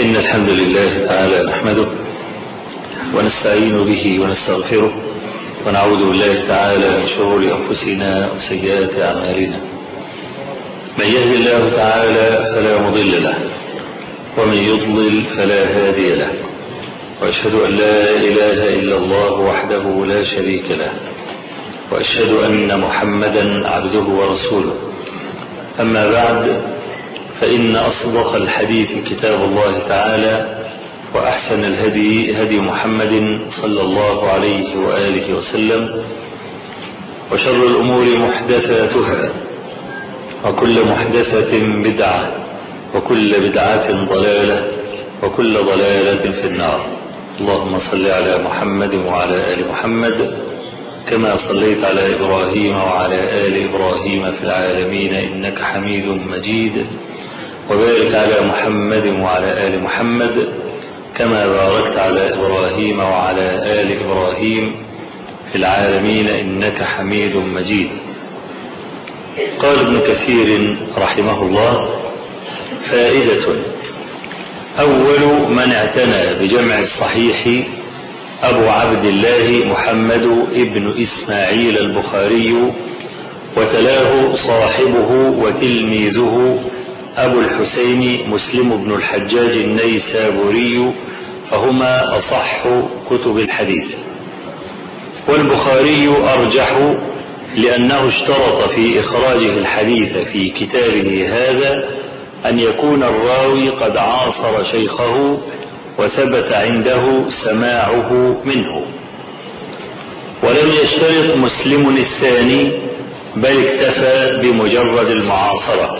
إن الحمد لله تعالى نحمده ونستعين به ونستغفره ونعوذ بالله تعالى من شرور أنفسنا وسيئات أعمالنا من يهد الله تعالى فلا مضل له ومن يضلل فلا هادي له وأشهد أن لا إله إلا الله وحده لا شريك له وأشهد أن محمدا عبده ورسوله أما بعد فإن أصدق الحديث كتاب الله تعالى وأحسن الهدي هدي محمد صلى الله عليه وآله وسلم وشر الأمور محدثاتها وكل محدثة بدعة وكل بدعة ضلالة وكل ضلالة في النار اللهم صل على محمد وعلى آل محمد كما صليت على إبراهيم وعلى آل إبراهيم في العالمين إنك حميد مجيد وبارك على محمد وعلى آل محمد كما باركت على إبراهيم وعلى آل إبراهيم في العالمين إنك حميد مجيد قال ابن كثير رحمه الله فائدة أول من اعتنى بجمع الصحيح أبو عبد الله محمد ابن إسماعيل البخاري وتلاه صاحبه وتلميذه أبو الحسين مسلم بن الحجاج النيسابوري فهما أصح كتب الحديث والبخاري أرجح لأنه اشترط في إخراجه الحديث في كتابه هذا أن يكون الراوي قد عاصر شيخه وثبت عنده سماعه منه ولم يشترط مسلم الثاني بل اكتفى بمجرد المعاصرة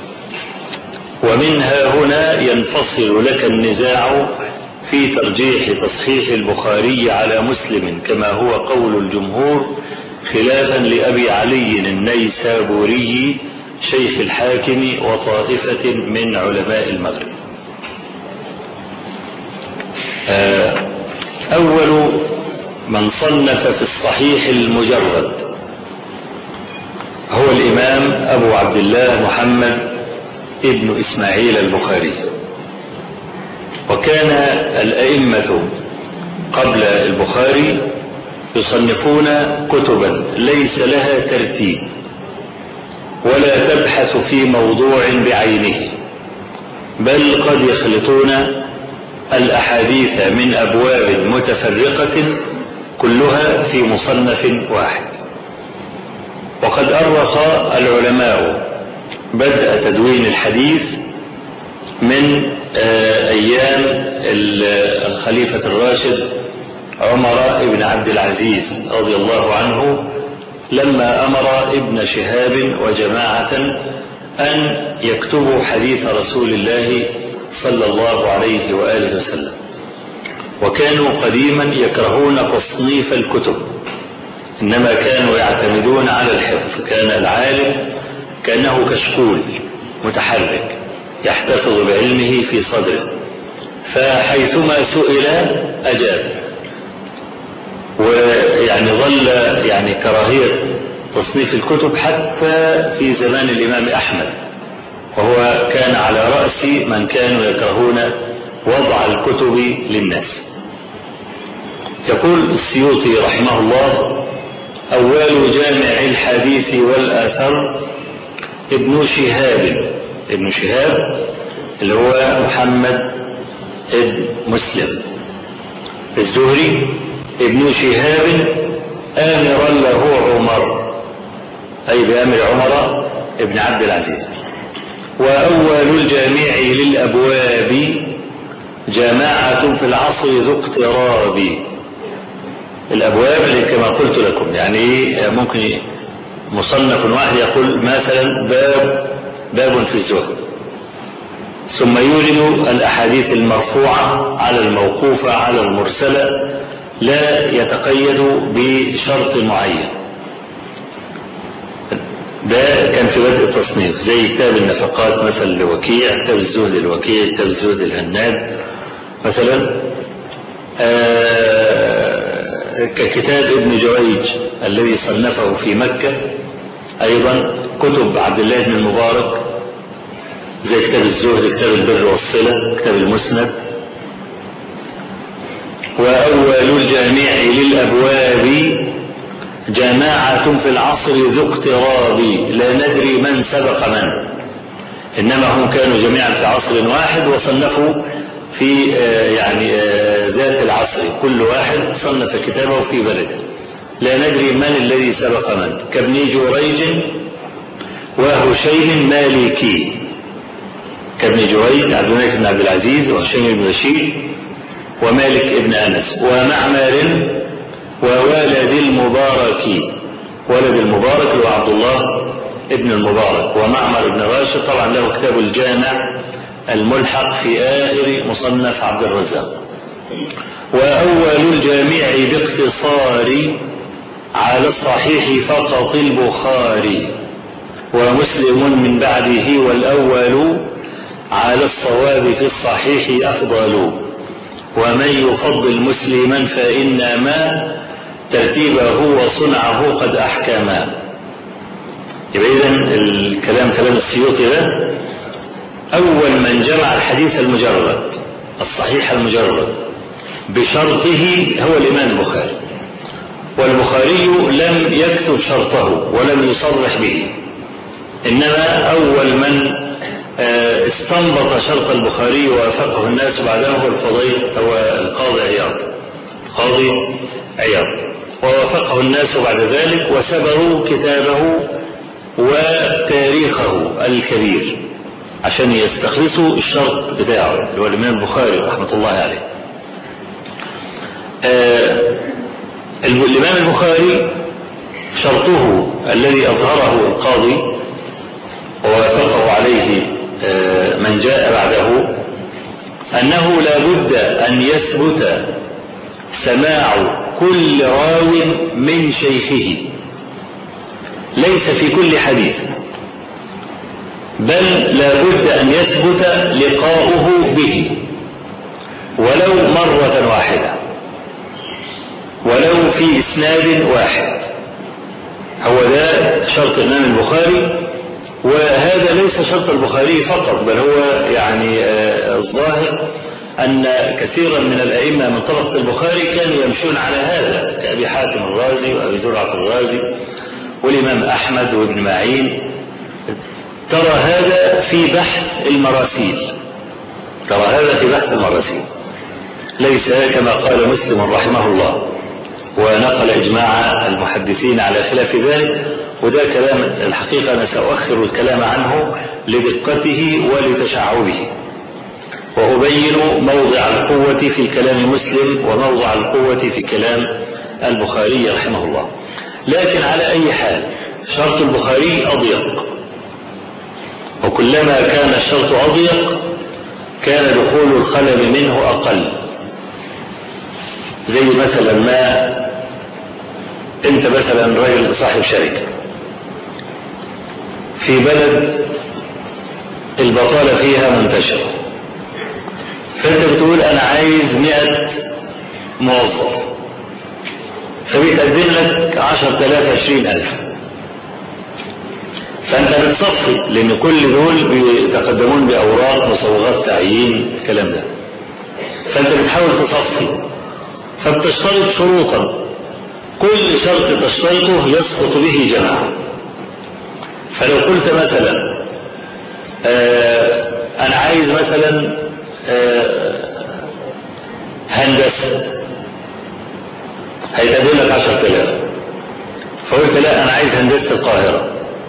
ومنها هنا ينفصل لك النزاع في ترجيح تصحيح البخاري على مسلم كما هو قول الجمهور خلافا لأبي علي النيسابوري شيخ الحاكم وطائفة من علماء المغرب أول من صنف في الصحيح المجرد هو الإمام أبو عبد الله محمد ابن إسماعيل البخاري وكان الأئمة قبل البخاري يصنفون كتبا ليس لها ترتيب ولا تبحث في موضوع بعينه بل قد يخلطون الأحاديث من أبواب متفرقة كلها في مصنف واحد وقد أرخ العلماء بدء تدوين الحديث من أيام الخليفة الراشد عمر بن عبد العزيز رضي الله عنه لما أمر ابن شهاب وجماعة أن يكتبوا حديث رسول الله صلى الله عليه وآله وسلم وكانوا قديما يكرهون تصنيف الكتب إنما كانوا يعتمدون على الحفظ كان العالم كأنه كشكول متحرك يحتفظ بعلمه في صدره فحيثما سئل أجاب ويعني ظل يعني كراهية تصنيف الكتب حتى في زمان الإمام أحمد وهو كان على رأس من كانوا يكرهون وضع الكتب للناس يقول السيوطي رحمه الله أول جامع الحديث والآثر ابن شهاب ابن شهاب اللي هو محمد ابن مسلم الزهري ابن شهاب آمرا له عمر أي بأمر عمر ابن عبد العزيز وأول الجامع للأبواب جماعة في العصر ذو اقتراب الأبواب اللي كما قلت لكم يعني ممكن مصنف واحد يقول مثلا باب باب في الزهد ثم يورد الأحاديث المرفوعة على الموقوفة على المرسلة لا يتقيد بشرط معين ده كان في بدء التصنيف زي كتاب النفقات مثلا لوكيع كتاب الزهد الوكيع كتاب الزهد الهناد مثلا ككتاب ابن جريج الذي صنفه في مكة أيضا كتب عبد الله بن المبارك زي كتاب الزهد كتاب البر والصلة كتاب المسند وأول الجامع للأبواب جماعة في العصر ذو اقتراب لا ندري من سبق من إنما هم كانوا جميعا في عصر واحد وصنفوا في يعني ذات العصر كل واحد صنف كتابه في بلده لا ندري من الذي سبق من كابن جريج وهشيم مالكي كابن جريج عبد الملك بن عبد العزيز وهشيم بن بشير ومالك بن أنس ومعمر وولد المبارك ولد المبارك هو عبد الله ابن المبارك ومعمر بن راشد طبعا له كتاب الجامع الملحق في آخر مصنف عبد الرزاق وأول الجامع باقتصار على الصحيح فقط البخاري ومسلم من بعده والأول على الصواب في الصحيح أفضل ومن يفضل مسلما فإنما ترتيبه وصنعه قد أحكما يبقى إذا الكلام كلام السيوطي ده أول من جمع الحديث المجرد الصحيح المجرد بشرطه هو الإمام البخاري والبخاري لم يكتب شرطه ولم يصرح به إنما أول من استنبط شرط البخاري ووافقه الناس بعده هو الفضيل هو القاضي عياض القاضي عياض ووافقه الناس بعد ذلك وسبروا كتابه وتاريخه الكبير عشان يستخلصوا الشرط بتاعه اللي هو الإمام البخاري رحمة الله عليه آه الإمام البخاري شرطه الذي أظهره القاضي ووافقه عليه آه من جاء بعده أنه لا بد أن يثبت سماع كل راو من شيخه ليس في كل حديث بل لا بد أن يثبت لقاؤه به ولو مرة واحدة ولو في إسناد واحد هو ده شرط الإمام البخاري وهذا ليس شرط البخاري فقط بل هو يعني الظاهر أن كثيرا من الأئمة من طبقة البخاري كانوا يمشون على هذا كأبي حاتم الرازي وأبي زرعة الرازي والإمام أحمد وابن معين ترى هذا في بحث المراسيل ترى هذا في بحث المراسيل ليس كما قال مسلم رحمه الله ونقل إجماع المحدثين على خلاف ذلك وده كلام الحقيقة أنا سأؤخر الكلام عنه لدقته ولتشعبه وأبين موضع القوة في كلام مسلم وموضع القوة في كلام البخاري رحمه الله لكن على أي حال شرط البخاري أضيق وكلما كان الشرط أضيق كان دخول الخلل منه أقل زي مثلا ما انت مثلا راجل صاحب شركة في بلد البطالة فيها منتشرة فانت بتقول انا عايز مئة موظف فبيتقدم لك عشر تلاف عشرين ألف فأنت بتصفي لأن كل دول بيتقدمون بأوراق مصوغات تعيين الكلام ده فأنت بتحاول تصفي فبتشترط شروطا كل شرط تشترطه يسقط به جماعة فلو قلت مثلا آه أنا عايز مثلا آه هندسة هيتقدم لك 10000 فقلت لا أنا عايز هندسة القاهرة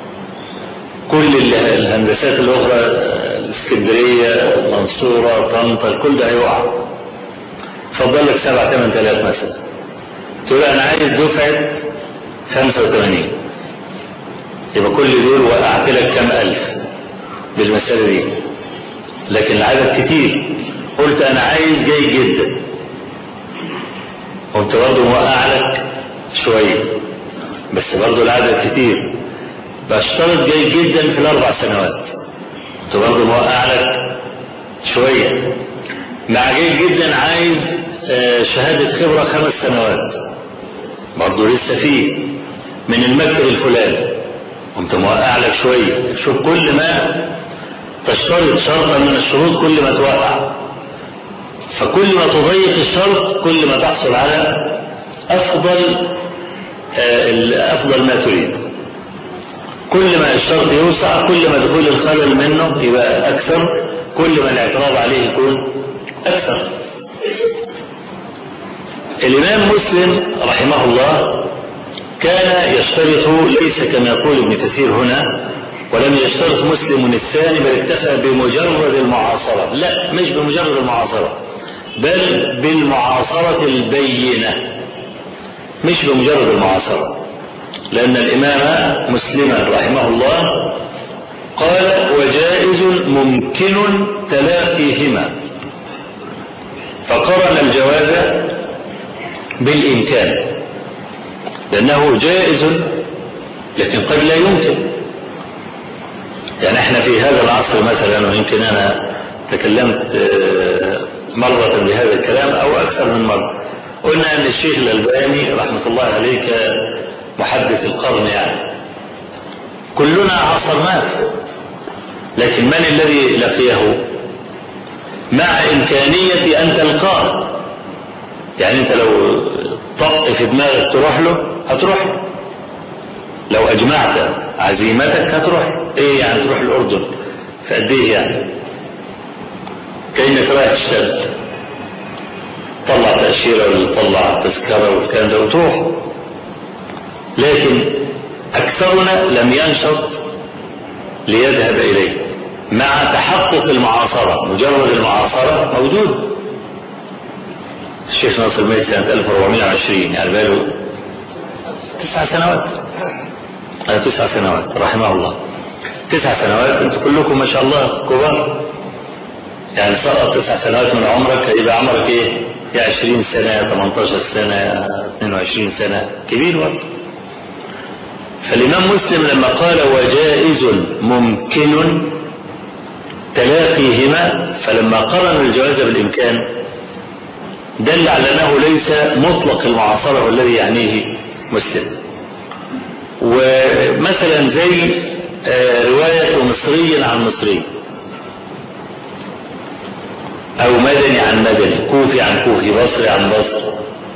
كل الهندسات الأخرى الاسكندرية منصورة طنطا كل ده هيقع فضل لك 7 8000 مثلا تقول أنا عايز دفعة 85 يبقى كل دول وقعت لك كم ألف بالمسألة دي لكن العدد كتير قلت أنا عايز جيد جدا قمت برضه موقع لك شوية بس برضه العدد كتير بشترط جيد جدا في الأربع سنوات قمت برضه موقع لك شوية مع جيد جدا عايز شهادة خبرة خمس سنوات برضه لسه فيه من المكتب الفلاني قمت موقع لك شوية شوف كل ما تشترط شرطا من الشروط كل ما توقع فكل ما تضيق الشرط كل ما تحصل على أفضل أفضل ما تريد كل ما الشرط يوسع كل ما دخول الخلل منه يبقى أكثر كل ما الاعتراض عليه يكون أكثر الإمام مسلم رحمه الله كان يشترط ليس كما يقول ابن كثير هنا ولم يشترط مسلم الثاني بل اكتفى بمجرد المعاصرة لا مش بمجرد المعاصرة بل بالمعاصرة البينة مش بمجرد المعاصرة لأن الإمام مسلما رحمه الله قال وجائز ممكن تلاقيهما فقرن الجواز بالإمكان لأنه جائز لكن قد لا يمكن يعني احنا في هذا العصر مثلا ويمكن أنا تكلمت مرة بهذا الكلام أو أكثر من مرة قلنا أن الشيخ الألباني رحمة الله عليه محدث القرن يعني كلنا عصرناه لكن من الذي لقيه مع إمكانية أن تلقاه يعني أنت لو طق في دماغك تروح له هتروح له لو أجمعت عزيمتك هتروح إيه يعني تروح الأردن فقد إيه يعني كأنك رايح تشتغل طلع تأشيرة ولا طلع تذكرة والكلام ده وتروح لكن أكثرنا لم ينشط ليذهب إليه مع تحقق المعاصرة مجرد المعاصرة موجود الشيخ ناصر ميت سنة 1420 يعني باله تسع سنوات أنا تسع سنوات رحمه الله تسع سنوات أنتم كلكم ما شاء الله كبار يعني سقط تسع سنوات من عمرك يبقى عمرك ايه؟ يا 20 سنة يا 18 سنة يا 22 سنة كبير وقت فالإمام مسلم لما قال وجائز ممكن تلاقيهما فلما قرن الجواز بالإمكان دل على أنه ليس مطلق المعاصرة والذي يعنيه مسلم ومثلا زي رواية مصري عن مصري أو مدني عن مدني كوفي عن كوفي بصري عن بصري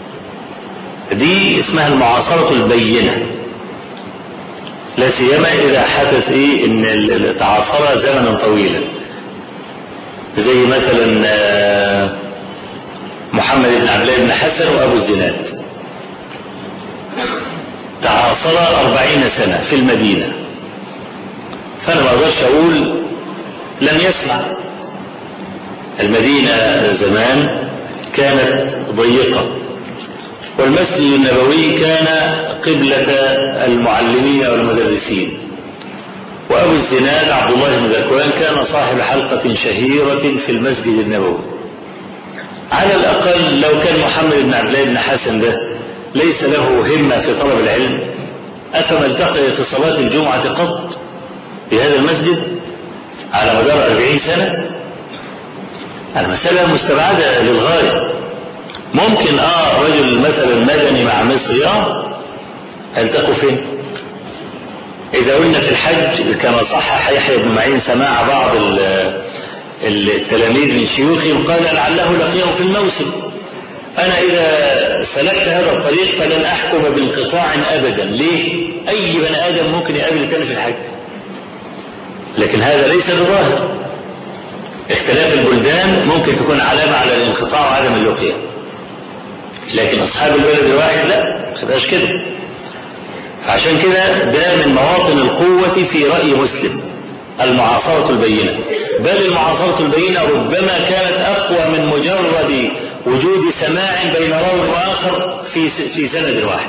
دي اسمها المعاصرة البينة لا سيما إذا حدث إيه إن تعاصر زمنا طويلا زي مثلا محمد بن عبد الله بن حسن وأبو الزناد تعاصر أربعين سنة في المدينة فأنا ما أقدرش أقول لم يسمع المدينة زمان كانت ضيقة والمسجد النبوي كان قبلة المعلمين والمدرسين وأبو الزناد عبد الله بن ذكوان كان صاحب حلقة شهيرة في المسجد النبوي على الأقل لو كان محمد بن عبد الله بن حسن ده ليس له همة في طلب العلم أفما التقي في صلاة الجمعة قط في هذا المسجد على مدار أربعين سنة المسألة مستبعدة للغاية ممكن اه رجل مثلا مدني مع مصري اه التقوا فين اذا قلنا في الحج كما صحح يحيى بن معين سماع بعض التلاميذ من شيوخهم قال لعله لقيه في الموسم انا اذا سلكت هذا الطريق فلن احكم بانقطاع ابدا ليه اي بني ادم ممكن يقابل الثاني في الحج لكن هذا ليس بظاهر اختلاف البلدان ممكن تكون علامة على الانقطاع وعدم اللقية لكن أصحاب البلد الواحد لا خدهاش كده عشان كده ده من مواطن القوة في رأي مسلم المعاصرة البينة بل المعاصرة البينة ربما كانت أقوى من مجرد وجود سماع بين راو وآخر في في سند واحد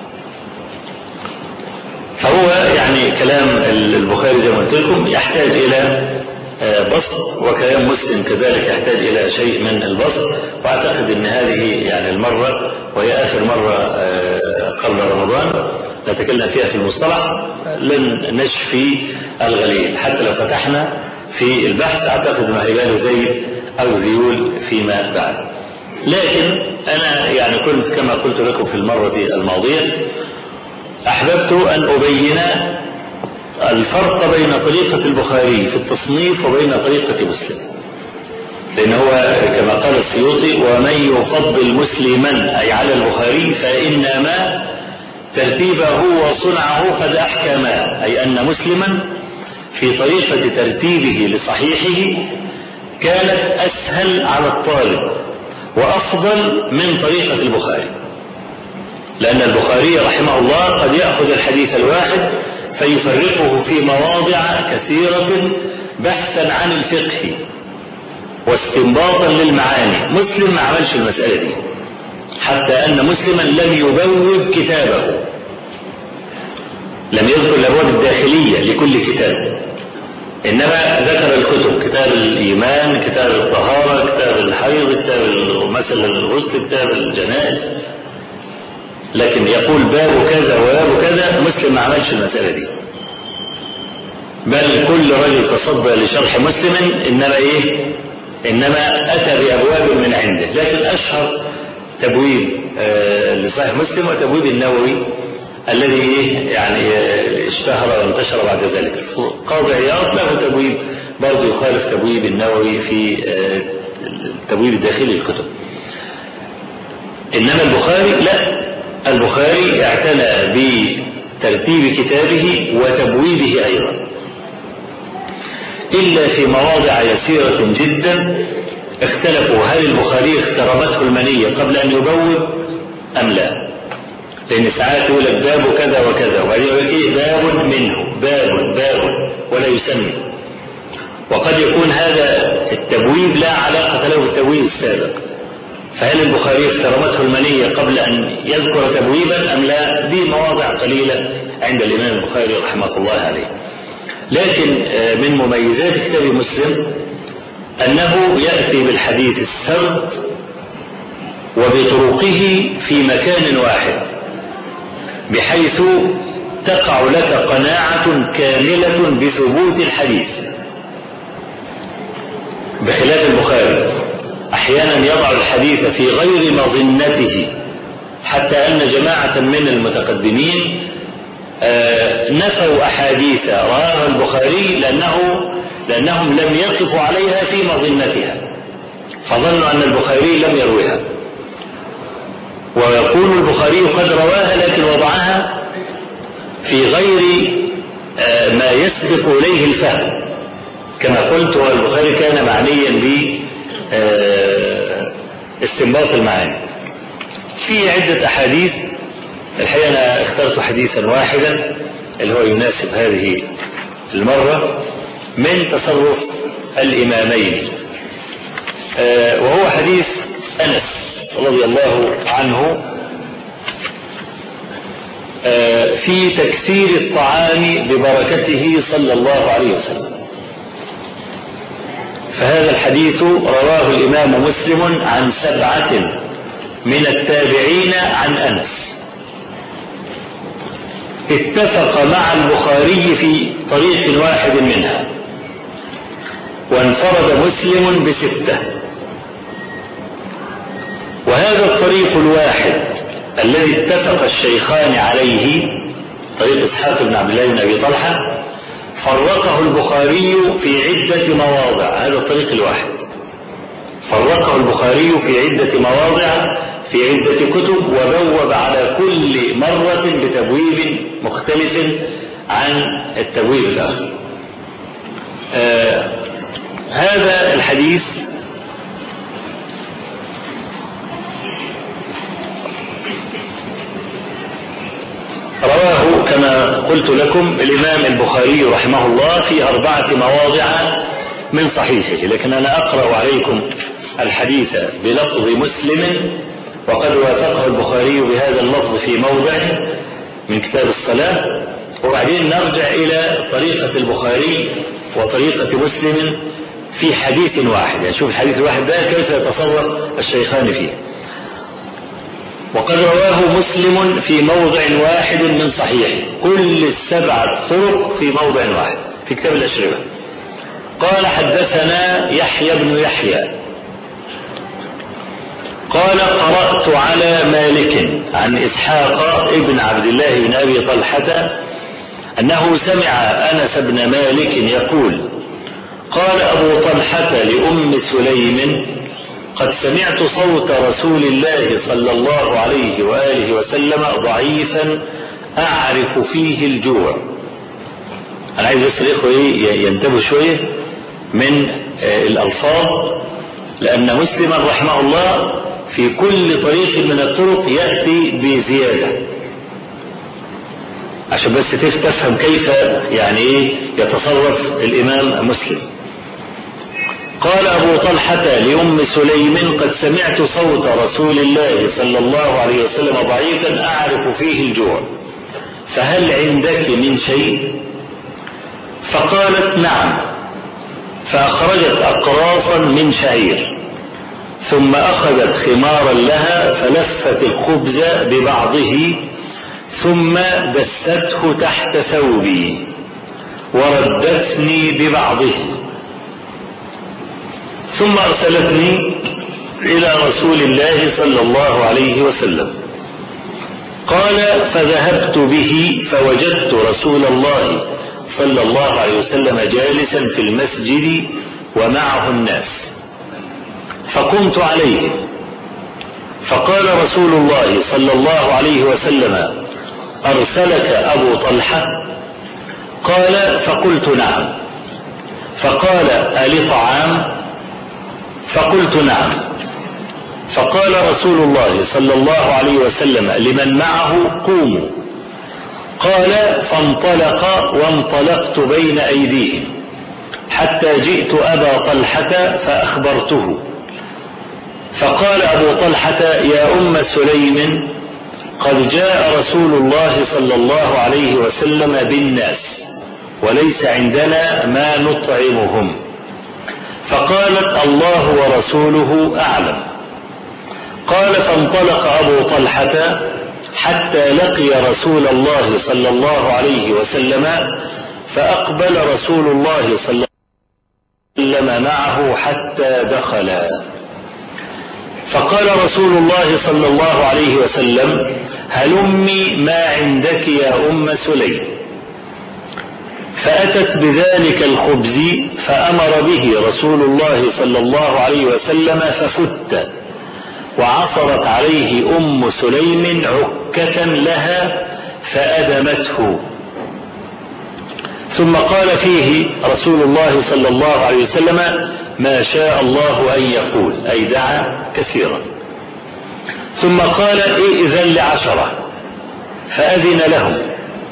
فهو يعني كلام البخاري زي ما قلت لكم يحتاج إلى بسط وكلام مسلم كذلك يحتاج إلى شيء من البسط وأعتقد أن هذه يعني المرة وهي آخر مرة قبل رمضان نتكلم فيها في المصطلح لن نشفي الغليل حتى لو فتحنا في البحث أعتقد أنه هيبان زي أو زيول فيما بعد لكن أنا يعني كنت كما قلت لكم في المرة الماضية أحببت أن أبين الفرق بين طريقة البخاري في التصنيف وبين طريقة مسلم لأن هو كما قال السيوطي ومن يفضل مسلما أي على البخاري فإنما ترتيبه وصنعه قد أحكما أي أن مسلما في طريقة ترتيبه لصحيحه كانت أسهل على الطالب وأفضل من طريقة البخاري لأن البخاري رحمه الله قد يأخذ الحديث الواحد فيفرقه في مواضع كثيرة بحثا عن الفقه واستنباطا للمعاني مسلم ما عملش المسألة دي حتى أن مسلما لم يبوب كتابه لم يذكر الأبواب الداخلية لكل كتاب إنما ذكر الكتب كتاب الإيمان كتاب الطهارة كتاب الحيض كتاب مثلا الغسل كتاب الجنائز لكن يقول باب كذا وباب كذا مسلم ما عملش المسألة دي بل كل رجل تصدى لشرح مسلم إنما إيه إنما أتى بأبواب من عنده لكن أشهر تبويب آه لصحيح مسلم وتبويب النووي الذي يعني اشتهر وانتشر بعد ذلك قاضي عياض له تبويب برضه يخالف تبويب النووي في التبويب الداخلي للكتب إنما البخاري لا البخاري اعتنى بترتيب كتابه وتبويبه أيضا إلا في مواضع يسيرة جدا اختلفوا هل البخاري اخترمته المنية قبل أن يبوب أم لا لأن ساعات يقول لك باب كذا وكذا وبعدين يقول إيه باب منه باب باب ولا يسمي وقد يكون هذا التبويب لا علاقة له بالتبويب السابق فهل البخاري اخترمته المنية قبل أن يذكر تبويبا أم لا دي مواضع قليلة عند الإمام البخاري رحمه الله عليه لكن من مميزات كتاب مسلم أنه يأتي بالحديث السرد وبطرقه في مكان واحد بحيث تقع لك قناعة كاملة بثبوت الحديث بخلاف البخاري أحيانا يضع الحديث في غير مظنته حتى أن جماعة من المتقدمين نفوا أحاديث رواها البخاري لأنه لأنهم لم يقفوا عليها في مظنتها فظنوا أن البخاري لم يروها ويقول البخاري قد رواها لكن وضعها في غير ما يسبق إليه الفهم كما قلت والبخاري كان معنيا ب استنباط المعاني في عدة أحاديث الحقيقة أنا اخترت حديثا واحدا اللي هو يناسب هذه المرة من تصرف الإمامين وهو حديث أنس رضي الله عنه في تكسير الطعام ببركته صلى الله عليه وسلم فهذا الحديث رواه الإمام مسلم عن سبعة من التابعين عن أنس اتفق مع البخاري في طريق واحد منها وانفرد مسلم بستة وهذا الطريق الواحد الذي اتفق الشيخان عليه طريق اسحاق بن عبد الله بن ابي طلحه فرقه البخاري في عدة مواضع هذا الطريق الواحد فرقه البخاري في عدة مواضع في عدة كتب وبوب على كل مرة بتبويب مختلف عن التبويب الآخر آه هذا الحديث رواه كما قلت لكم الإمام البخاري رحمه الله في أربعة مواضع من صحيحه لكن أنا أقرأ عليكم الحديث بلفظ مسلم وقد وافقه البخاري بهذا اللفظ في موضع من كتاب الصلاة وبعدين نرجع إلى طريقة البخاري وطريقة مسلم في حديث واحد يعني شوف الحديث الواحد ده كيف يتصرف الشيخان فيه وقد رواه مسلم في موضع واحد من صحيحه كل السبعة طرق في موضع واحد في كتاب الأشربة قال حدثنا يحيى بن يحيى قال قرأت على مالك عن إسحاق ابن عبد الله بن أبي طلحة أنه سمع أنس بن مالك يقول قال أبو طلحة لأم سليم قد سمعت صوت رسول الله صلى الله عليه وآله وسلم ضعيفا أعرف فيه الجوع أنا عايز بس الإخوة ينتبهوا شوية من الألفاظ لأن مسلما رحمه الله في كل طريق من الطرق يأتي بزيادة عشان بس تفهم كيف يعني ايه يتصرف الإمام مسلم قال أبو طلحة لأم سليم قد سمعت صوت رسول الله صلى الله عليه وسلم ضعيفا أعرف فيه الجوع فهل عندك من شيء فقالت نعم فأخرجت أقراصا من شعير ثم أخذت خمارا لها فلفت الخبز ببعضه ثم دسته تحت ثوبي وردتني ببعضه ثم أرسلتني إلى رسول الله صلى الله عليه وسلم قال فذهبت به فوجدت رسول الله صلى الله عليه وسلم جالسا في المسجد ومعه الناس فقمت عليه فقال رسول الله صلى الله عليه وسلم أرسلك أبو طلحة قال فقلت نعم فقال ألي طعام فقلت نعم فقال رسول الله صلى الله عليه وسلم لمن معه قوموا قال فانطلق وانطلقت بين أيديهم حتى جئت أبا طلحة فأخبرته فقال أبو طلحة يا أم سليم قد جاء رسول الله صلى الله عليه وسلم بالناس وليس عندنا ما نطعمهم فقالت الله ورسوله أعلم قال فانطلق أبو طلحة حتى لقي رسول الله صلى الله عليه وسلم فأقبل رسول الله صلى الله عليه وسلم معه حتى دخلا فقال رسول الله صلى الله عليه وسلم هلمي ما عندك يا أم سليم فأتت بذلك الخبز فأمر به رسول الله صلى الله عليه وسلم ففت وعصرت عليه أم سليم عكة لها فأدمته ثم قال فيه رسول الله صلى الله عليه وسلم ما شاء الله أن يقول أي دعا كثيرا ثم قال ائذن لعشرة فأذن لهم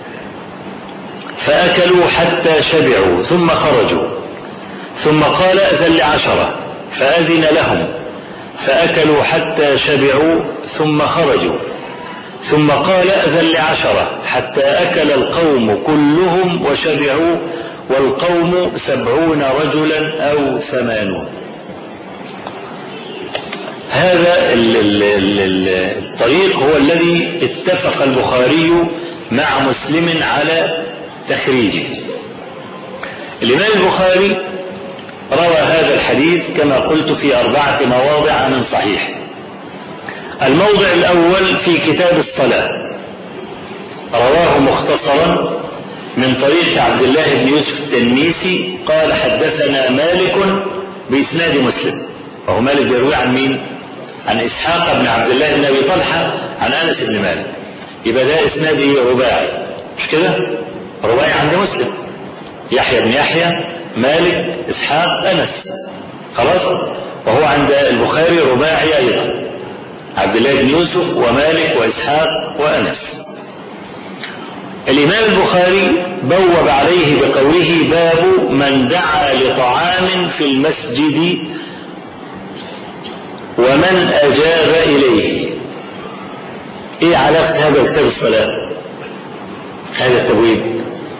فأكلوا حتى شبعوا ثم خرجوا ثم قال أذن لعشرة فأذن لهم فأكلوا حتى شبعوا ثم خرجوا ثم قال أذن لعشرة حتى أكل القوم كلهم وشبعوا والقوم سبعون رجلا أو ثمانون هذا الطريق هو الذي اتفق البخاري مع مسلم على تخريجه الإمام البخاري روى هذا الحديث كما قلت في أربعة مواضع من صحيح الموضع الأول في كتاب الصلاة رواه مختصرا من طريق عبد الله بن يوسف التنيسي قال حدثنا مالك بإسناد مسلم وهو مالك يروي عن مين عن إسحاق بن عبد الله بن أبي طلحة عن أنس بن مالك يبقى ده إسناد رباعي مش كده رباعي عند مسلم يحيى بن يحيى مالك إسحاق أنس خلاص وهو عند البخاري رباعي أيضا عبد الله بن يوسف ومالك وإسحاق وأنس الإمام البخاري بوب عليه بقوله باب من دعا لطعام في المسجد ومن أجاب إليه إيه علاقة هذا كتاب الصلاة هذا التبويب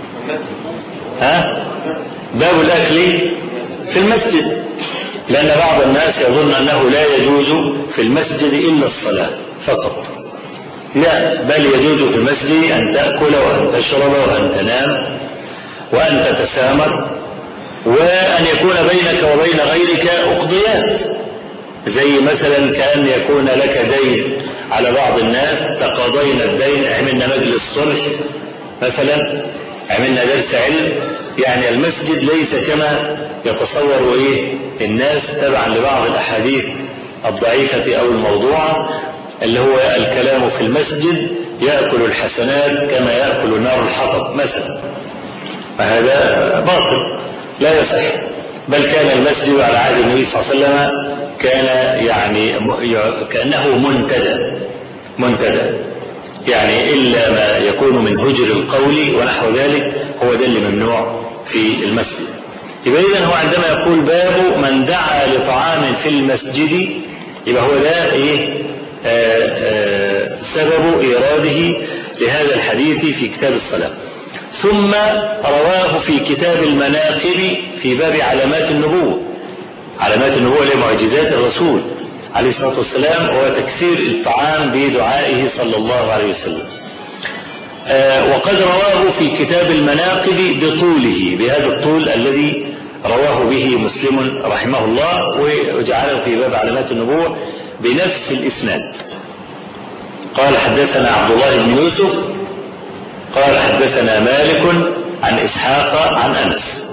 ها باب الأكل في المسجد لأن بعض الناس يظن أنه لا يجوز في المسجد إلا الصلاة فقط لا بل يجوز في المسجد أن تأكل وأن تشرب وأن تنام وأن تتسامر وأن يكون بينك وبين غيرك أقضيات زي مثلا كأن يكون لك دين على بعض الناس تقاضينا الدين عملنا مجلس صلح مثلا عملنا درس علم يعني المسجد ليس كما يتصور ايه الناس تبعا لبعض الاحاديث الضعيفة او الموضوعة اللي هو الكلام في المسجد يأكل الحسنات كما يأكل النار الحطب مثلا فهذا باطل لا يصح بل كان المسجد على عهد النبي صلى الله عليه وسلم كان يعني كأنه منتدى منتدى يعني إلا ما يكون من هجر القول ونحو ذلك هو ده اللي ممنوع في المسجد يبقى إذا هو عندما يقول باب من دعا لطعام في المسجد يبقى هو ده إيه آآ آآ سبب إيراده لهذا الحديث في كتاب الصلاة ثم رواه في كتاب المناقب في باب علامات النبوة علامات النبوة لمعجزات الرسول عليه الصلاة والسلام هو تكثير الطعام بدعائه صلى الله عليه وسلم آه وقد رواه في كتاب المناقب بطوله بهذا الطول الذي رواه به مسلم رحمه الله وجعله في باب علامات النبوة بنفس الإسناد قال حدثنا عبد الله بن يوسف قال حدثنا مالك عن إسحاق عن أنس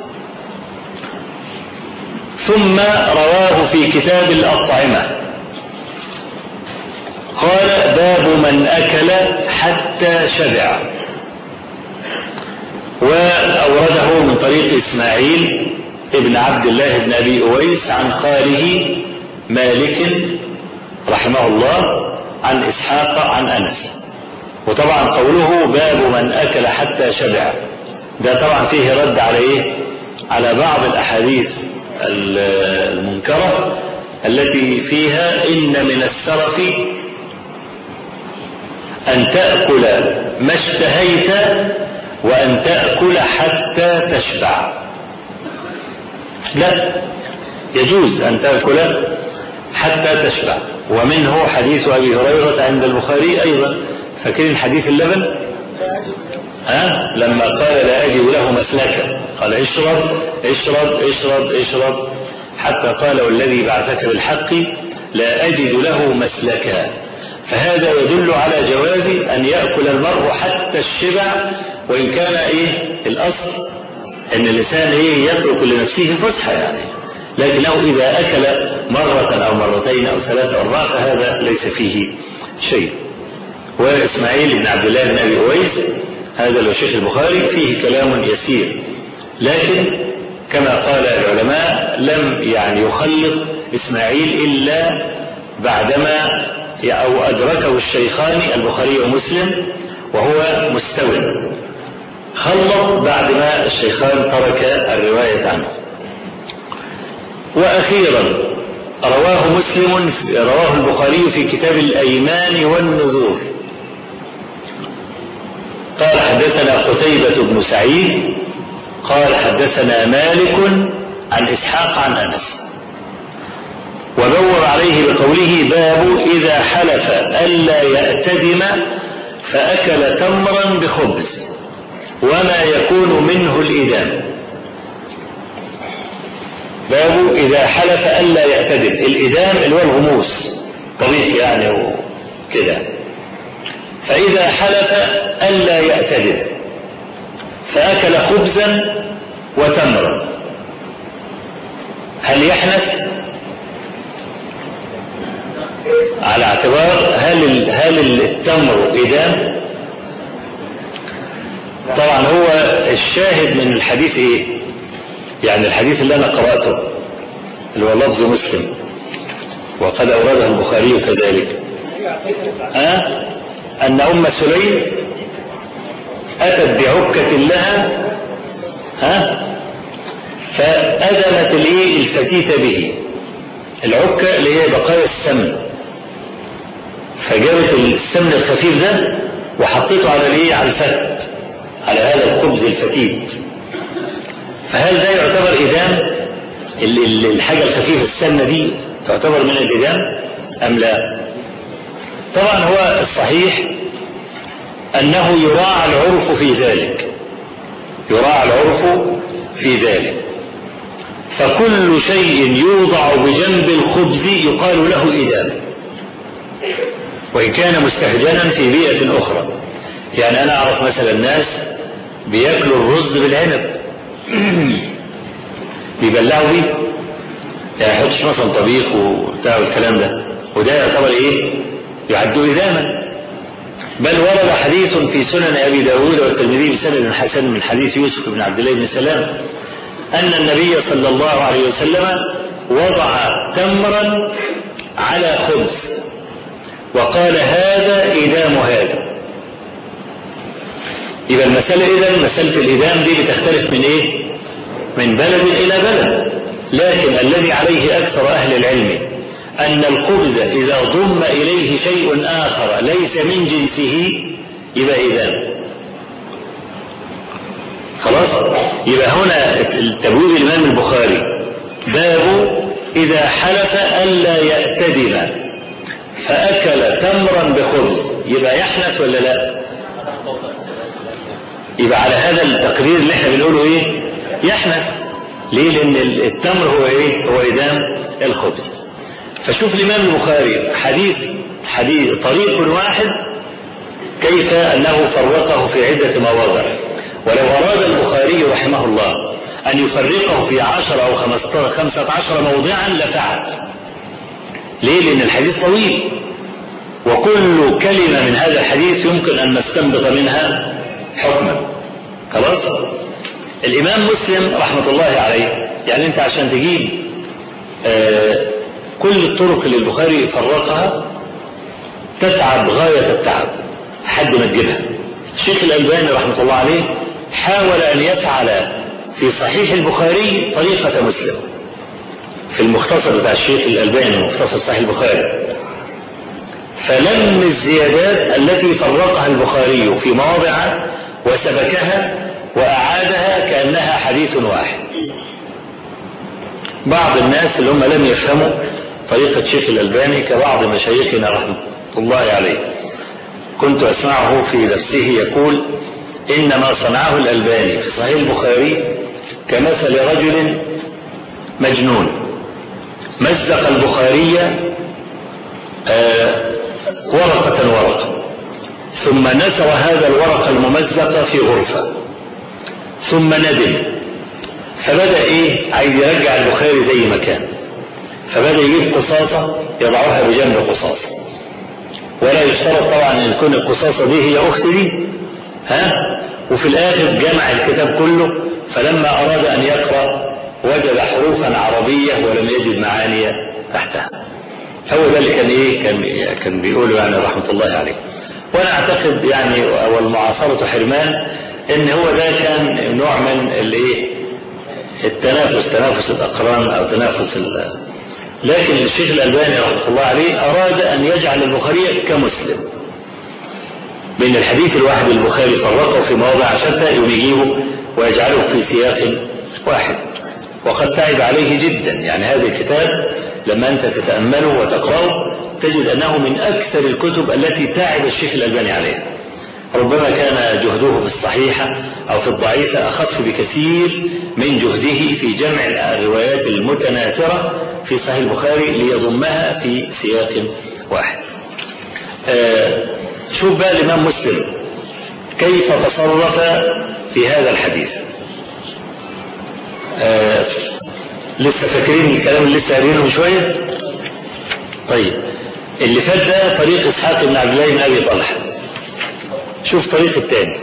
ثم رواه في كتاب الأطعمة قال باب من أكل حتى شبع وأورده من طريق إسماعيل ابن عبد الله بن أبي أويس عن خاله مالك رحمه الله عن إسحاق عن أنس وطبعا قوله باب من أكل حتى شبع ده طبعا فيه رد على إيه على بعض الأحاديث المنكرة التي فيها إن من السرف أن تأكل ما اشتهيت وأن تأكل حتى تشبع لا يجوز أن تأكل حتى تشبع ومنه حديث أبي هريرة عند البخاري أيضا فاكرين حديث اللبن ها لما قال لا أجد له مسلكا قال اشرب اشرب اشرب اشرب حتى قال والذي بعثك بالحق لا أجد له مسلكا فهذا يدل على جواز أن يأكل المرء حتى الشبع وإن كان إيه الأصل أن الإنسان إيه يترك لنفسه فسحة يعني لكنه إذا أكل مرة أو مرتين أو ثلاثة أو أربعة فهذا ليس فيه شيء وإسماعيل بن عبد الله بن أبي أويس هذا الشيخ البخاري فيه كلام يسير لكن كما قال العلماء لم يعني يخلط إسماعيل إلا بعدما أو أدركه الشيخان البخاري ومسلم وهو مستوى خلط بعدما الشيخان ترك الرواية عنه وأخيرا رواه مسلم رواه البخاري في كتاب الأيمان والنذور قال حدثنا قتيبة بن سعيد قال حدثنا مالك عن إسحاق عن أنس وبور عليه بقوله باب إذا حلف ألا يأتدم فأكل تمرا بخبز وما يكون منه الإدام باب إذا حلف ألا يأتدم الإدام اللي هو الغموس طريق يعني وكده فإذا حلف ألا يأتدم فأكل خبزا وتمرا هل يحنث على اعتبار هل هل التمر إدام طبعا هو الشاهد من الحديث ايه يعني الحديث اللي انا قرأته اللي هو لفظ مسلم وقد أورده البخاري كذلك أه؟ أن أم سليم أتت بعكة لها ها فأدمت لي الفتيت به العكة اللي هي بقايا السمن فجابت السمن الخفيف ده وحطيته على الايه على الفت على هذا الخبز الفتيت فهل ده يعتبر إدام الحاجة الخفيفة السمنة دي تعتبر من الإدام أم لا طبعا هو الصحيح أنه يراعى العرف في ذلك يراعى العرف في ذلك فكل شيء يوضع بجنب الخبز يقال له إدام وإن كان مستهجنا في بيئة أخرى يعني أنا أعرف مثلا ناس بياكلوا الرز بالعنب بيبلعوا بيه يعني يحطش مثلا طبيخ وبتاع والكلام ده وده يعتبر ايه يعدوا إداما بل ورد حديث في سنن أبي داود والترمذي بسند حسن من حديث يوسف بن عبد الله بن سلام أن النبي صلى الله عليه وسلم وضع تمرا على خبز وقال هذا إدام هذا يبقى المسألة إذا مسألة الإدام دي بتختلف من إيه؟ من بلد إلى بلد لكن الذي عليه أكثر أهل العلم أن الخبز إذا ضم إليه شيء آخر ليس من جنسه يبقى إدام خلاص يبقى هنا التبويب الإمام البخاري باب إذا حلف ألا يأتدم فأكل تمرا بخبز يبقى يحنث ولا لا يبقى على هذا التقرير اللي احنا بنقوله ايه يحنث ليه لان التمر هو ايه هو إدام الخبز فشوف الإمام البخاري حديث حديث طريق واحد كيف أنه فرقه في عدة مواضع ولو أراد البخاري رحمه الله أن يفرقه في عشر أو خمسة عشر موضعا لفعل ليه لأن الحديث طويل وكل كلمة من هذا الحديث يمكن أن نستنبط منها حكما خلاص الإمام مسلم رحمة الله عليه يعني أنت عشان تجيب آه كل الطرق اللي البخاري فرقها تتعب غاية التعب حد ما تجيبها الشيخ الألباني رحمة الله عليه حاول أن يفعل في صحيح البخاري طريقة مسلم في المختصر بتاع الشيخ الألباني مختصر صحيح البخاري فلم الزيادات التي فرقها البخاري في مواضع وسبكها وأعادها كأنها حديث واحد بعض الناس اللي هم لم يفهموا طريقة شيخ الألباني كبعض مشايخنا رحمة الله عليه كنت أسمعه في درسه يقول إن ما صنعه الألباني في صحيح البخاري كمثل رجل مجنون مزق البخاري آه ورقة ورقة ثم نثر هذا الورق الممزق في غرفة ثم ندم فبدأ إيه عايز يرجع البخاري زي ما كان فبدأ يجيب قصاصة يضعها بجنب قصاصة ولا يشترط طبعا ان تكون القصاصة دي هي اخت دي ها وفي الاخر جمع الكتاب كله فلما اراد ان يقرأ وجد حروفا عربية ولم يجد معاني تحتها هو ده اللي كان ايه كان كان بيقوله يعني رحمة الله عليه وانا اعتقد يعني والمعاصرة حرمان ان هو ده كان نوع من الايه التنافس تنافس الاقران او تنافس لكن الشيخ الألباني رحمه الله عليه أراد أن يجعل البخاري كمسلم بين الحديث الواحد البخاري فرقه في مواضع شتى يوم يجيبه ويجعله في سياق واحد وقد تعب عليه جدا يعني هذا الكتاب لما أنت تتأمله وتقرأه تجد أنه من أكثر الكتب التي تعب الشيخ الألباني عليها ربما كان جهده في الصحيحة أو في الضعيفة أخف بكثير من جهده في جمع الروايات المتناثرة في صحيح البخاري ليضمها في سياق واحد آه شوف بقى الإمام مسلم كيف تصرف في هذا الحديث آه لسه فاكرين الكلام اللي لسه قارينه من شوية طيب اللي فات ده طريق إسحاق بن عبد الله بن أبي طلحة شوف طريق الثاني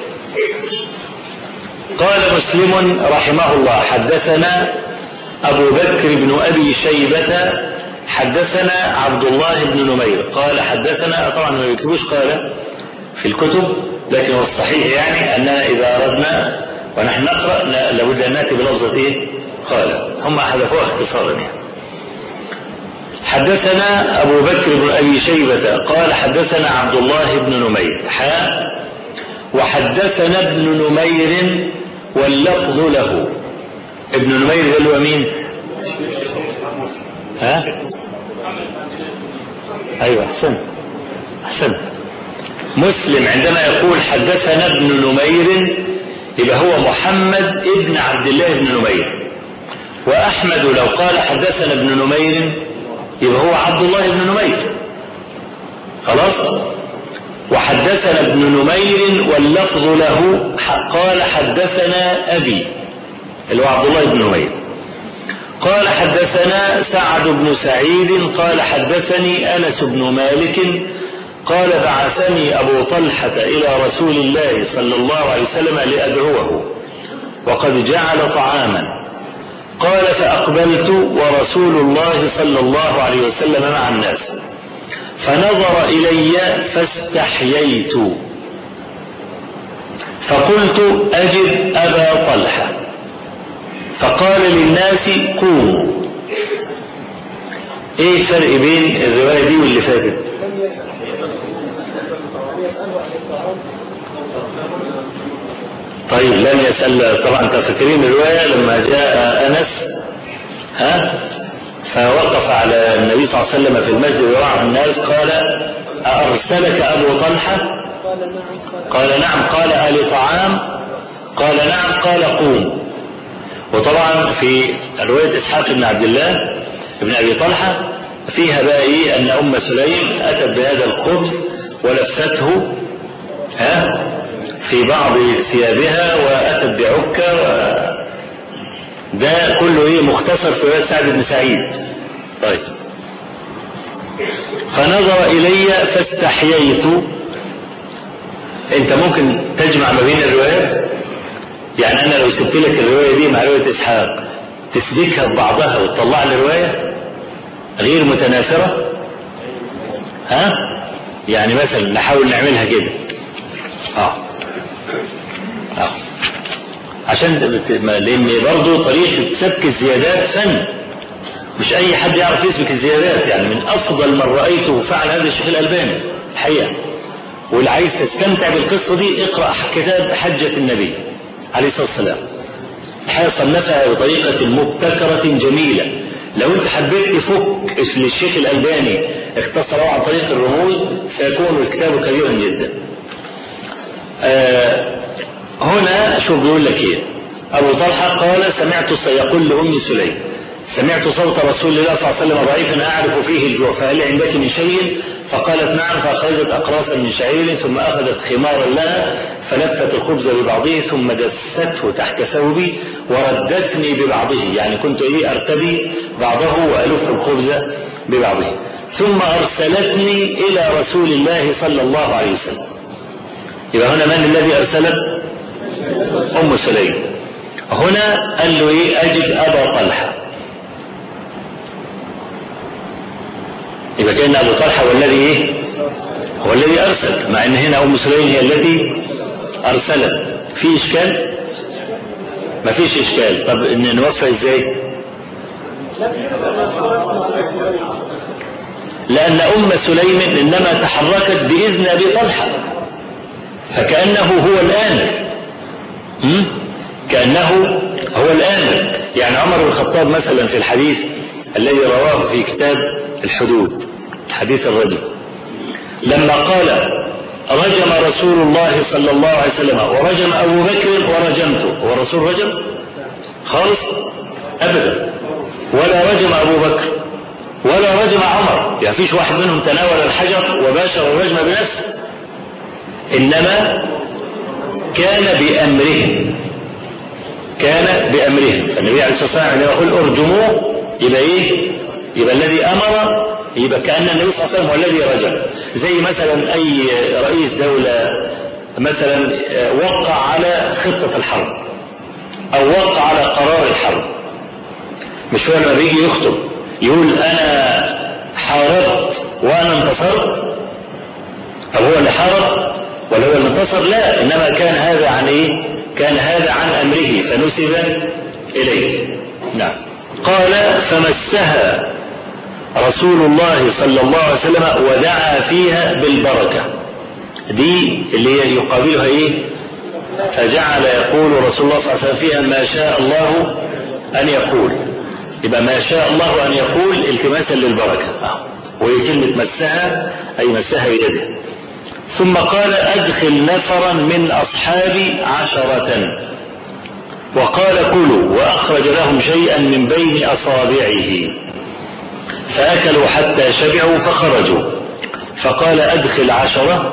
قال مسلم رحمه الله حدثنا أبو بكر بن أبي شيبة حدثنا عبد الله بن نمير قال حدثنا طبعا ما بيكتبوش قال في الكتب لكن هو الصحيح يعني أننا إذا أردنا ونحن نقرأ لابد أن نأتي بلفظة إيه؟ قال هم حذفوها اختصارا يعني حدثنا أبو بكر بن أبي شيبة قال حدثنا عبد الله بن نمير حاء وحدثنا ابن نمير واللفظ له ابن نمير ده اللي هو مين ها ايوه احسنت احسنت مسلم عندما يقول حدثنا ابن نمير يبقى هو محمد ابن عبد الله بن نمير واحمد لو قال حدثنا ابن نمير يبقى هو عبد الله بن نمير خلاص وحدثنا ابن نمير واللفظ له قال حدثنا أبي اللي هو عبد الله بن نمير قال حدثنا سعد بن سعيد قال حدثني أنس بن مالك قال بعثني أبو طلحة إلى رسول الله صلى الله عليه وسلم لأدعوه وقد جعل طعاما قال فأقبلت ورسول الله صلى الله عليه وسلم مع الناس فنظر إلي فاستحييت فقلت أجد أبا طلحة فقال للناس قوموا ايه الفرق بين الرواية دي واللي فاتت طيب لم يسأل طبعا انت فاكرين الرواية لما جاء أنس ها فوقف على النبي صلى الله عليه وسلم في المسجد ووعى الناس قال أرسلك أبو طلحة قال نعم قال ألي طعام قال نعم قال قوم وطبعا في رواية إسحاق بن عبد الله بن أبي طلحة فيها بقى إيه أن أم سليم أتت بهذا الخبز ولفته ها في بعض ثيابها وأتت بعكة و ده كله ايه مختصر في رواية سعد بن سعيد طيب فنظر إلي فاستحييت انت ممكن تجمع ما بين الروايات يعني انا لو سبت لك الرواية دي مع رواية اسحاق تسبكها ببعضها وتطلع لي رواية غير متنافرة ها يعني مثلا نحاول نعملها كده اه اه عشان لان برضه طريقه سبك الزيادات فن مش اي حد يعرف يسبك الزيادات يعني من افضل من رايته فعل هذا الشيخ الالباني الحقيقه واللي عايز تستمتع بالقصه دي اقرا كتاب حجه النبي عليه الصلاه والسلام الحقيقه صنفها بطريقه مبتكره جميله لو انت حبيت تفك للشيخ الالباني اختصره عن طريق الرموز سيكون الكتاب كبيرا جدا آه هنا شوف بيقول لك ايه ابو طلحه قال سمعت سيقول لام سليم سمعت صوت رسول الله صلى الله عليه وسلم ضعيفا اعرف فيه الجوع فهل عندك من شيء فقالت نعم فاخذت اقراصا من شعير ثم اخذت خمارا لها فلفت الخبز ببعضه ثم دسته تحت ثوبي وردتني ببعضه يعني كنت ايه ارتدي بعضه والف الخبز ببعضه ثم ارسلتني الى رسول الله صلى الله عليه وسلم يبقى هنا من الذي ارسلت أم سليم هنا قال له إيه أجد أبا طلحة يبقى كأن أبو طلحة هو الذي إيه هو الذي أرسل مع أن هنا أم سليم هي التي أرسلت في إشكال ما فيش إشكال طب إن نوفى إزاي لأن أم سليم إنما تحركت بإذن أبي طلحة فكأنه هو الآمر كأنه هو الآمر يعني عمر بن الخطاب مثلا في الحديث الذي رواه في كتاب الحدود حديث الرجل لما قال رجم رسول الله صلى الله عليه وسلم ورجم أبو بكر ورجمته هو الرسول رجم خالص أبدا ولا رجم أبو بكر ولا رجم عمر يعني فيش واحد منهم تناول الحجر وباشر الرجم بنفسه إنما كان بأمرهم كان بأمرهم فالنبي عليه الصلاة والسلام عندما يقول ارجموه يبقى ايه يبقى الذي أمر يبقى كأن النبي صلى الله عليه وسلم هو الذي رجم زي مثلا أي رئيس دولة مثلا وقع على خطة الحرب أو وقع على قرار الحرب مش هو لما بيجي يخطب يقول أنا حاربت وأنا انتصرت طب هو اللي حارب ولا هو اللي انتصر لا إنما كان هذا عن إيه كان هذا عن أمره فنسب إليه نعم قال فمسها رسول الله صلى الله عليه وسلم ودعا فيها بالبركة دي اللي هي يقابلها ايه فجعل يقول رسول الله صلى الله عليه وسلم فيها ما شاء الله أن يقول يبقى ما شاء الله أن يقول التماسا للبركة وهي كلمة مسها أي مسها بيده ثم قال أدخل نفرا من أصحابي عشرة وقال كلوا وأخرج لهم شيئا من بين أصابعه فأكلوا حتى شبعوا فخرجوا فقال أدخل عشرة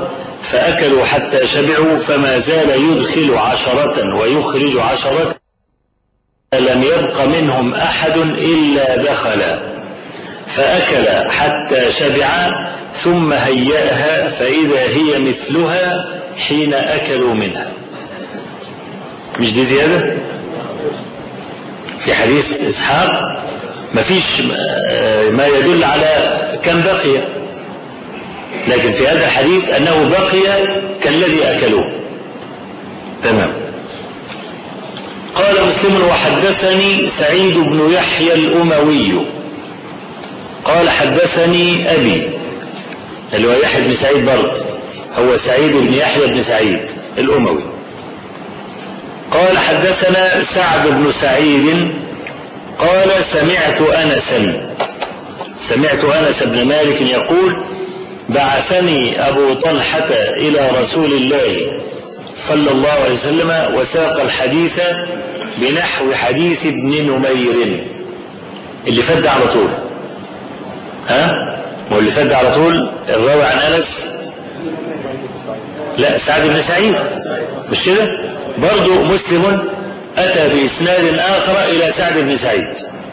فأكلوا حتى شبعوا فما زال يدخل عشرة ويخرج عشرة لم يبق منهم أحد إلا دخل فأكل حتى شبع ثم هيأها فإذا هي مثلها حين أكلوا منها مش دي زيادة في حديث إسحاق مفيش ما يدل على كم بقي لكن في هذا الحديث أنه بقي كالذي أكلوه تمام قال مسلم وحدثني سعيد بن يحيى الأموي قال حدثني أبي اللي هو يحيى بن سعيد برضه هو سعيد بن يحيى بن سعيد الأموي قال حدثنا سعد بن سعيد قال سمعت أنسا سمعت أنس بن مالك يقول بعثني أبو طلحة إلى رسول الله صلى الله عليه وسلم وساق الحديث بنحو حديث ابن نمير اللي فد على طول ها هو اللي فد على طول الراوي عن أنس لا سعد بن سعيد مش كده برضه مسلم أتى بإسناد آخر إلى سعد بن سعيد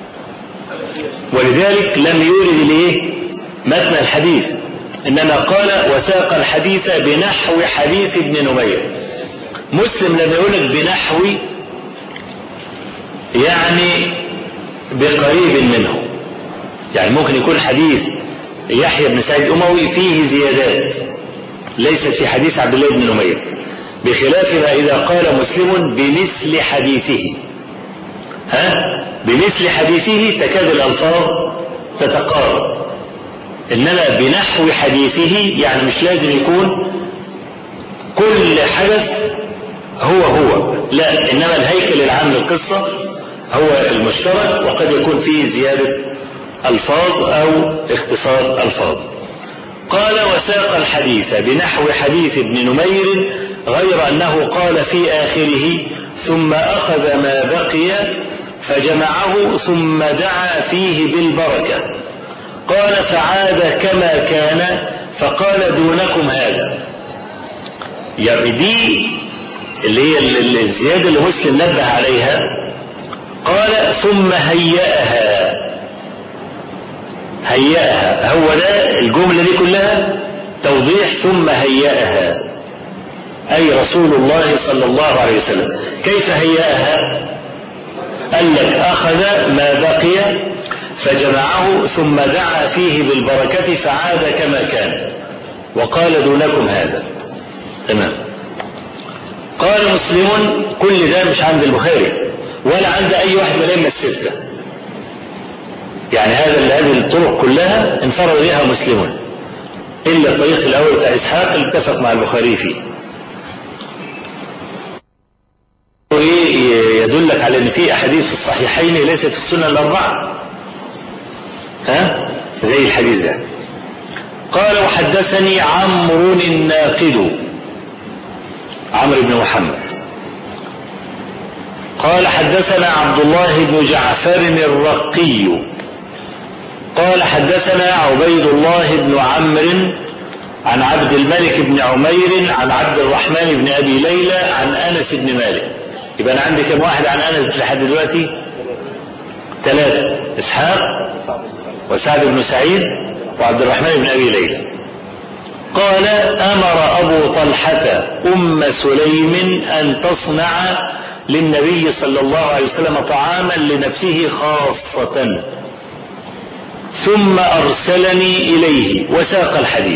ولذلك لم يورد الايه متن الحديث إنما قال وساق الحديث بنحو حديث ابن نمير مسلم لم يقول بنحو يعني بقريب منه يعني ممكن يكون حديث يحيى بن سعيد الأموي فيه زيادات ليست في حديث عبد الله بن نمير بخلاف ما إذا قال مسلم بمثل حديثه ها بمثل حديثه تكاد الألفاظ تتقارب إنما بنحو حديثه يعني مش لازم يكون كل حدث هو هو لا إنما الهيكل العام للقصة هو المشترك وقد يكون فيه زيادة ألفاظ أو اختصار ألفاظ قال وساق الحديث بنحو حديث ابن نمير غير أنه قال في آخره ثم أخذ ما بقي فجمعه ثم دعا فيه بالبركة قال فعاد كما كان فقال دونكم هذا يعني دي اللي هي الزيادة اللي مسلم نبه عليها قال ثم هيأها هيأها هو ده الجملة دي كلها توضيح ثم هيأها أي رسول الله صلى الله عليه وسلم كيف هيأها قال لك أخذ ما بقي فجمعه ثم دعا فيه بالبركة فعاد كما كان وقال دونكم هذا تمام قال مسلم كل ده مش عند البخاري ولا عند أي واحد من الأئمة الستة يعني هذا هذه الطرق كلها انفرد بها مسلمون إلا الطريق الأول بتاع إسحاق اللي اتفق مع البخاري فيه يدلك على ان في احاديث في الصحيحين ليست في السنن الاربعه ها زي الحديث ده قال وحدثني عمرو الناقد عمرو بن محمد قال حدثنا عبد الله بن جعفر الرقي قال حدثنا عبيد الله بن عمرو عن عبد الملك بن عمير عن عبد الرحمن بن ابي ليلى عن انس بن مالك يبقى انا عندي كم واحد عن انس لحد دلوقتي ثلاثة اسحاق وسعد بن سعيد وعبد الرحمن بن ابي ليلى قال امر ابو طلحة ام سليم ان تصنع للنبي صلى الله عليه وسلم طعاما لنفسه خاصة ثم ارسلني اليه وساق الحديث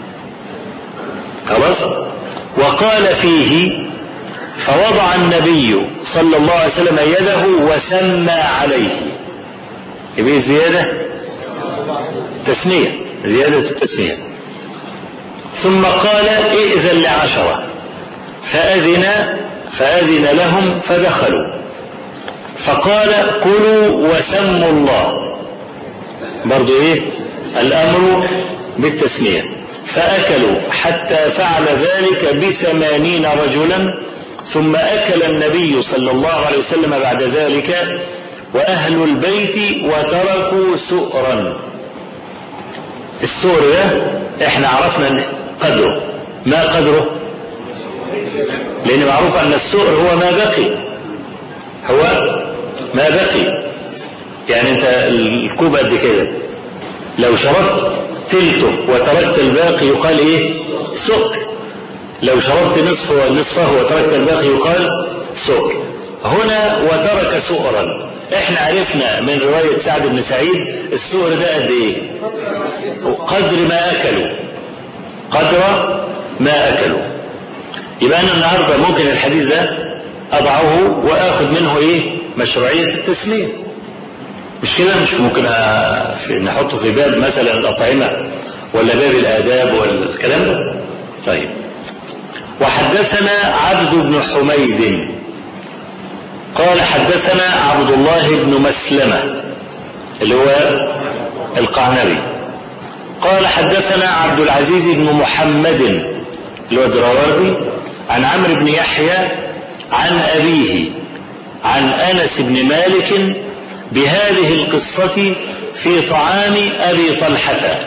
خلاص وقال فيه فوضع النبي صلى الله عليه وسلم يده وسمى عليه يبقى زيادة تسمية زيادة التسمية ثم قال ائذن لعشرة فأذن فأذن لهم فدخلوا فقال كلوا وسموا الله برضو ايه الامر بالتسمية فاكلوا حتى فعل ذلك بثمانين رجلا ثم أكل النبي صلى الله عليه وسلم بعد ذلك وأهل البيت وتركوا سؤرا السؤر ده احنا عرفنا قدره ما قدره لأن معروف أن السؤر هو ما بقي هو ما بقي يعني أنت الكوب قد كده لو شربت تلته وتركت الباقي يقال إيه سؤر لو شربت نصفه نصفه وتركت الباقي يقال سؤر هنا وترك سؤرا احنا عرفنا من رواية سعد بن سعيد السؤر ده قد ايه قدر ما اكلوا قدر ما اكلوا يبقى انا النهاردة ممكن الحديث ده اضعه واخذ منه ايه مشروعية التسليم مش كده مش ممكن نحطه في باب مثلا الاطعمة ولا باب الاداب ولا الكلام ده طيب وحدثنا عبد بن حميد قال حدثنا عبد الله بن مسلمة اللي هو القعنبي قال حدثنا عبد العزيز بن محمد اللي هو الدراوردي عن عمرو بن يحيى عن أبيه عن أنس بن مالك بهذه القصة في طعام أبي طلحة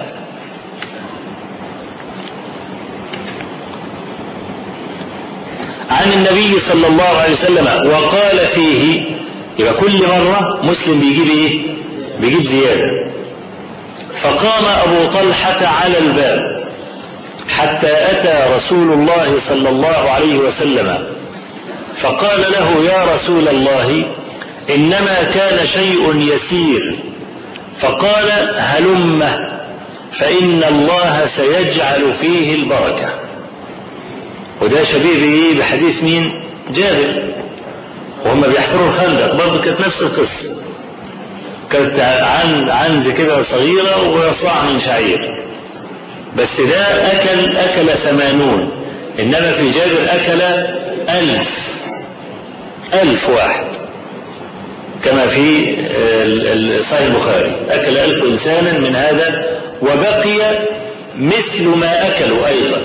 عن النبي صلى الله عليه وسلم وقال فيه يبقى كل مرة مسلم بيجيب ايه بيجيب زيادة فقام أبو طلحة على الباب حتى أتى رسول الله صلى الله عليه وسلم فقال له يا رسول الله إنما كان شيء يسير فقال هلم فإن الله سيجعل فيه البركة وده شبيه بايه بحديث مين جابر وهم بيحفروا الخندق برضه كانت نفس القصه كانت عن عنز كده صغيره وصاع من شعير بس ده اكل اكل ثمانون انما في جابر اكل الف الف واحد كما في صحيح البخاري اكل الف انسانا من هذا وبقي مثل ما اكلوا ايضا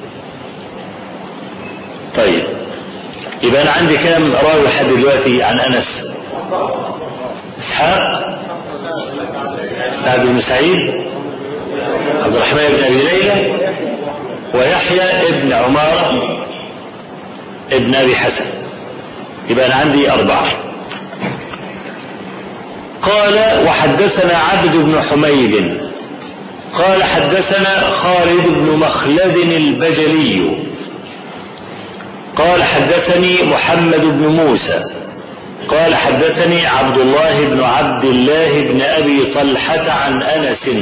طيب يبقى انا عندي كام راوي لحد دلوقتي عن انس اسحاق سعد بن سعيد عبد الرحمن بن ابي ليلى ويحيى ابن عمارة ابن ابي حسن يبقى انا عندي اربعه قال وحدثنا عبد بن حميد قال حدثنا خالد بن مخلد البجلي قال حدثني محمد بن موسى قال حدثني عبد الله بن عبد الله بن أبي طلحة عن أنس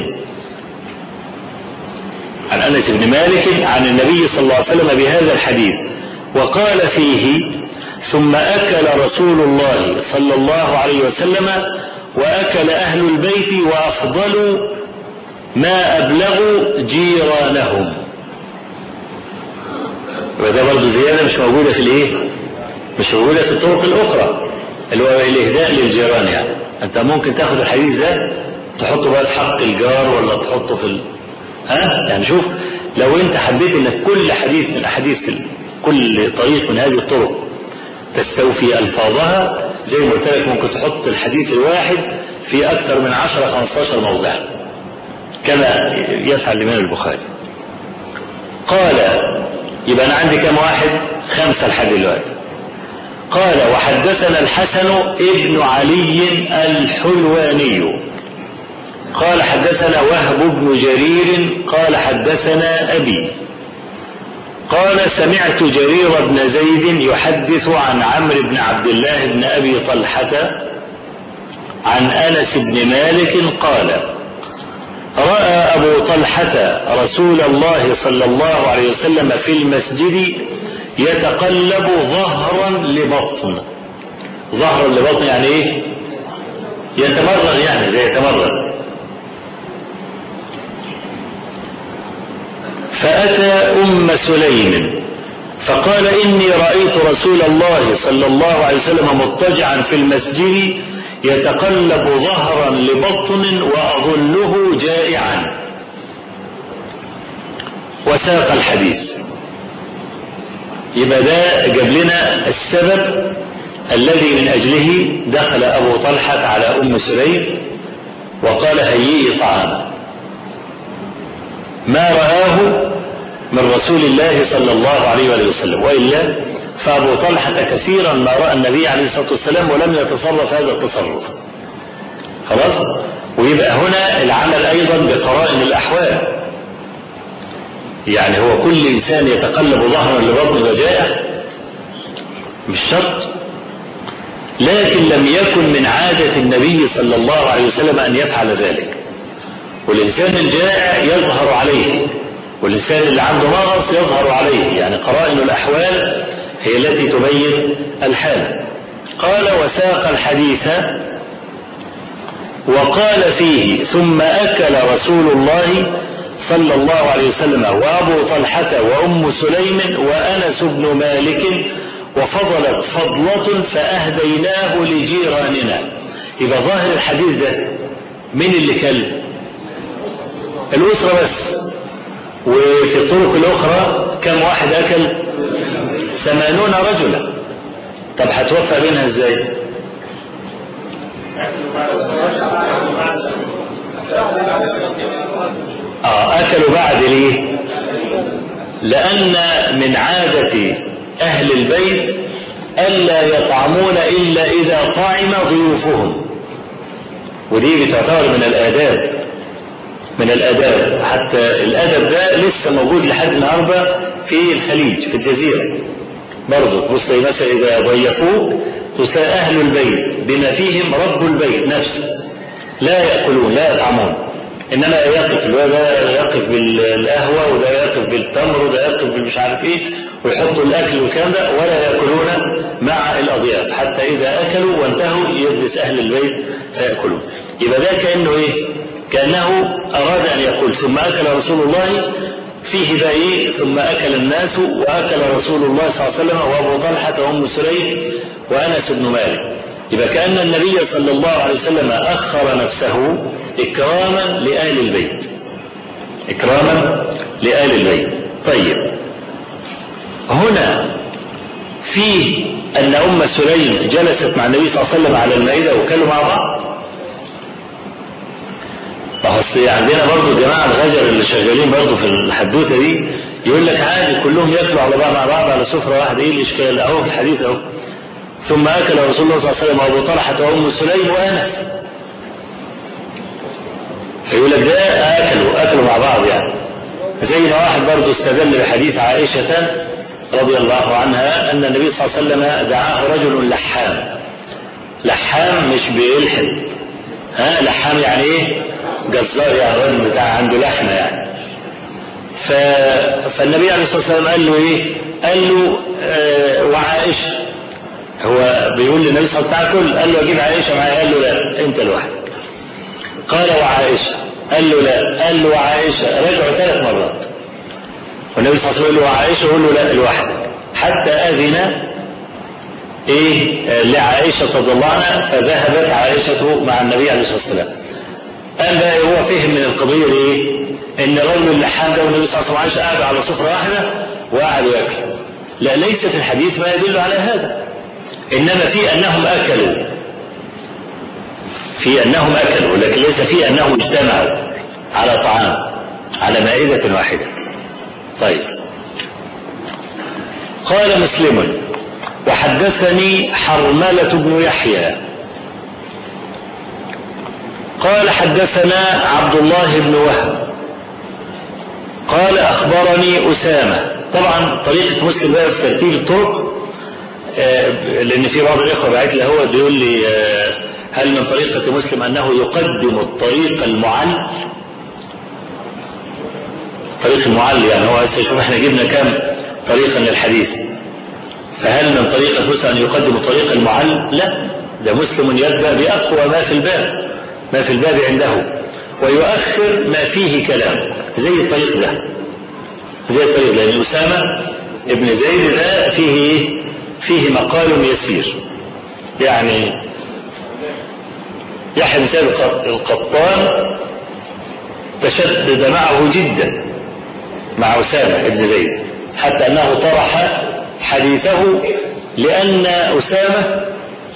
عن أنس بن مالك عن النبي صلى الله عليه وسلم بهذا الحديث وقال فيه ثم أكل رسول الله صلى الله عليه وسلم وأكل أهل البيت وأفضلوا ما أبلغوا جيرانهم وده برضه زيادة مش موجودة في الايه مش موجودة في الطرق الأخرى اللي هو الإهداء للجيران يعني أنت ممكن تاخد الحديث ده تحطه بقى في حق الجار ولا تحطه في ال... ها يعني شوف لو أنت حبيت إنك كل حديث من الأحاديث كل طريق من هذه الطرق تستوفي ألفاظها زي ما قلت لك ممكن تحط الحديث الواحد في أكثر من 10 15 موضع كما يفعل الإمام البخاري قال يبقى أنا عندي كم واحد خمسة لحد دلوقتي قال وحدثنا الحسن ابن علي الحلواني قال حدثنا وهب بن جرير قال حدثنا أبي قال سمعت جرير بن زيد يحدث عن عمرو بن عبد الله بن أبي طلحة عن أنس بن مالك قال رأى أبو طلحة رسول الله صلى الله عليه وسلم في المسجد يتقلب ظهرا لبطن ظهرا لبطن يعني ايه يتمرغ يعني زي يتمرغ فأتى أم سليم فقال إني رأيت رسول الله صلى الله عليه وسلم مضطجعا في المسجد يتقلب ظهرا لبطن وأظله جائعا وساق الحديث يبقى ده جاب لنا السبب الذي من أجله دخل أبو طلحة على أم سليم وقال هيئي طعاما ما رآه من رسول الله صلى الله عليه وآله وسلم وإلا فأبو طلحة كثيرا ما رأى النبي عليه الصلاة والسلام ولم يتصرف هذا التصرف خلاص ويبقى هنا العمل أيضا بقرائن الأحوال يعني هو كل إنسان يتقلب ظهرا لبطن وجائع مش شرط لكن لم يكن من عادة النبي صلى الله عليه وسلم أن يفعل ذلك والإنسان الجائع يظهر عليه والإنسان اللي عنده مرض يظهر عليه يعني قرائن الأحوال هي التي تبين الحال قال وساق الحديث وقال فيه ثم أكل رسول الله صلى الله عليه وسلم وأبو طلحة وأم سليم وأنس بن مالك وفضلت فضلة فأهديناه لجيراننا يبقى ظاهر الحديث ده مين اللي كل الأسرة بس وفي الطرق الأخرى كم واحد أكل ثمانون رجلا طب هتوفى بينها ازاي اه اكلوا بعد ليه لان من عادة اهل البيت الا يطعمون الا اذا طعم ضيوفهم ودي بتعتبر من الاداب من الاداب حتى الادب ده لسه موجود لحد النهارده في الخليج في الجزيره برضه بص مثلا اذا ضيفوك تلاقي اهل البيت بما فيهم رب البيت نفسه لا ياكلون لا يطعمون انما يقف ده يقف بالقهوه وده يقف بالتمر وده يقف بالمش عارف ايه ويحطوا الاكل والكلام ده ولا ياكلون مع الاضياف حتى اذا اكلوا وانتهوا يجلس اهل البيت فياكلون يبقى ده كانه ايه كانه اراد ان يقول ثم اكل رسول الله فيه بقى ايه ثم اكل الناس واكل رسول الله صلى الله عليه وسلم وابو طلحه وام سليم وانس بن مالك يبقى كان النبي صلى الله عليه وسلم اخر نفسه اكراما لآل البيت اكراما لآل البيت طيب هنا فيه ان ام سليم جلست مع النبي صلى الله عليه وسلم على المائده وكلوا مع بعض اصل عندنا برضه جماعه الغجر اللي شغالين برضه في الحدوته دي يقول لك عادي كلهم ياكلوا على بعض مع بعض على سفره واحده ايه الاشكال اهو في الحديث اهو ثم اكل رسول الله صلى الله عليه وسلم وابو طلحه وام سليم وانس فيقول لك ده اكلوا اكلوا مع بعض يعني زي ما واحد برضه استدل بحديث عائشه رضي الله عنها ان النبي صلى الله عليه وسلم دعاه رجل لحام لحام مش بيلحم ها لحام يعني ايه جزار يعني راجل بتاع عنده لحمه يعني ف... فالنبي عليه الصلاه والسلام قال له ايه قال له آه وعائشه هو بيقول للنبي صلى الله عليه وسلم قال له اجيب عائشه معايا قال له لا انت لوحدك قال وعائشه قال له لا قال له وعائشه رجعوا ثلاث مرات والنبي صلى الله عليه وسلم يقول له وعائشه يقول له لا لوحدك حتى اذن ايه لعائشه رضي الله عنها فذهبت عائشه مع النبي عليه الصلاه والسلام قال بقى هو فهم من القضيه ايه ان الرجل اللحام ده والنبي صلى الله عليه وسلم قاعد على سفره واحده وقعدوا ياكلوا لا ليس في الحديث ما يدل على هذا انما في انهم اكلوا في انهم اكلوا لكن ليس في انهم اجتمعوا على طعام على مائده واحده طيب قال مسلم وحدثني حرمله بن يحيى قال حدثنا عبد الله بن وهب قال أخبرني أسامة طبعا طريقة مسلم بقى في ترتيب الطرق آه لأن في بعض الإخوة بعت لي هو بيقول لي آه هل من طريقة مسلم أنه يقدم الطريق المعل طريق المعل يعني هو شوف احنا جبنا كام طريقا للحديث فهل من طريقة مسلم أن يقدم الطريق المعل لا ده مسلم يبدأ بأقوى ما في الباب ما في الباب عنده ويؤخر ما فيه كلام زي الطريق ده زي الطريق ده لأن أسامة ابن زيد ده فيه فيه مقال يسير يعني يحيى بن سعيد القطان تشدد معه جدا مع أسامة ابن زيد حتى أنه طرح حديثه لأن أسامة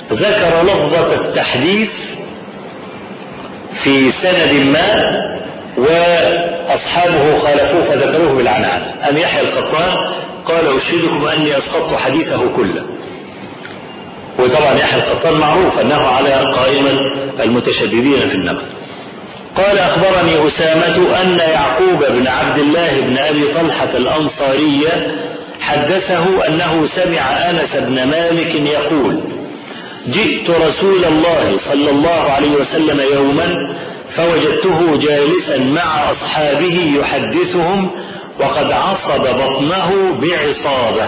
ذكر لفظة التحديث في سند ما وأصحابه خالفوه فذكروه بالعنعنة أم يحيى القطان قال أشهدكم أني أسقطت حديثه كله وطبعا يحيى القطان معروف أنه على قائمة المتشددين في النقد قال أخبرني أسامة أن يعقوب بن عبد الله بن أبي طلحة الأنصاري حدثه أنه سمع أنس بن مالك يقول جئت رسول الله صلى الله عليه وسلم يوما فوجدته جالسا مع أصحابه يحدثهم وقد عصب بطنه بعصابة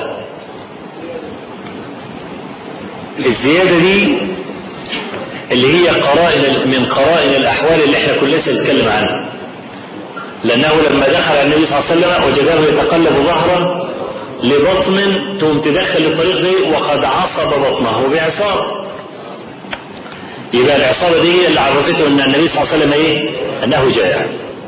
الزيادة دي اللي هي قرائن من قرائن الأحوال اللي احنا كنا لسه نتكلم عنها لأنه لما دخل على النبي صلى الله عليه وسلم وجده يتقلب ظهرا لبطن تقوم تدخل الطريق دي وقد عصب بطنه بعصابة يبقى العصابة دي اللي عرفته أن النبي صلى الله عليه وسلم إيه؟ أنه جائع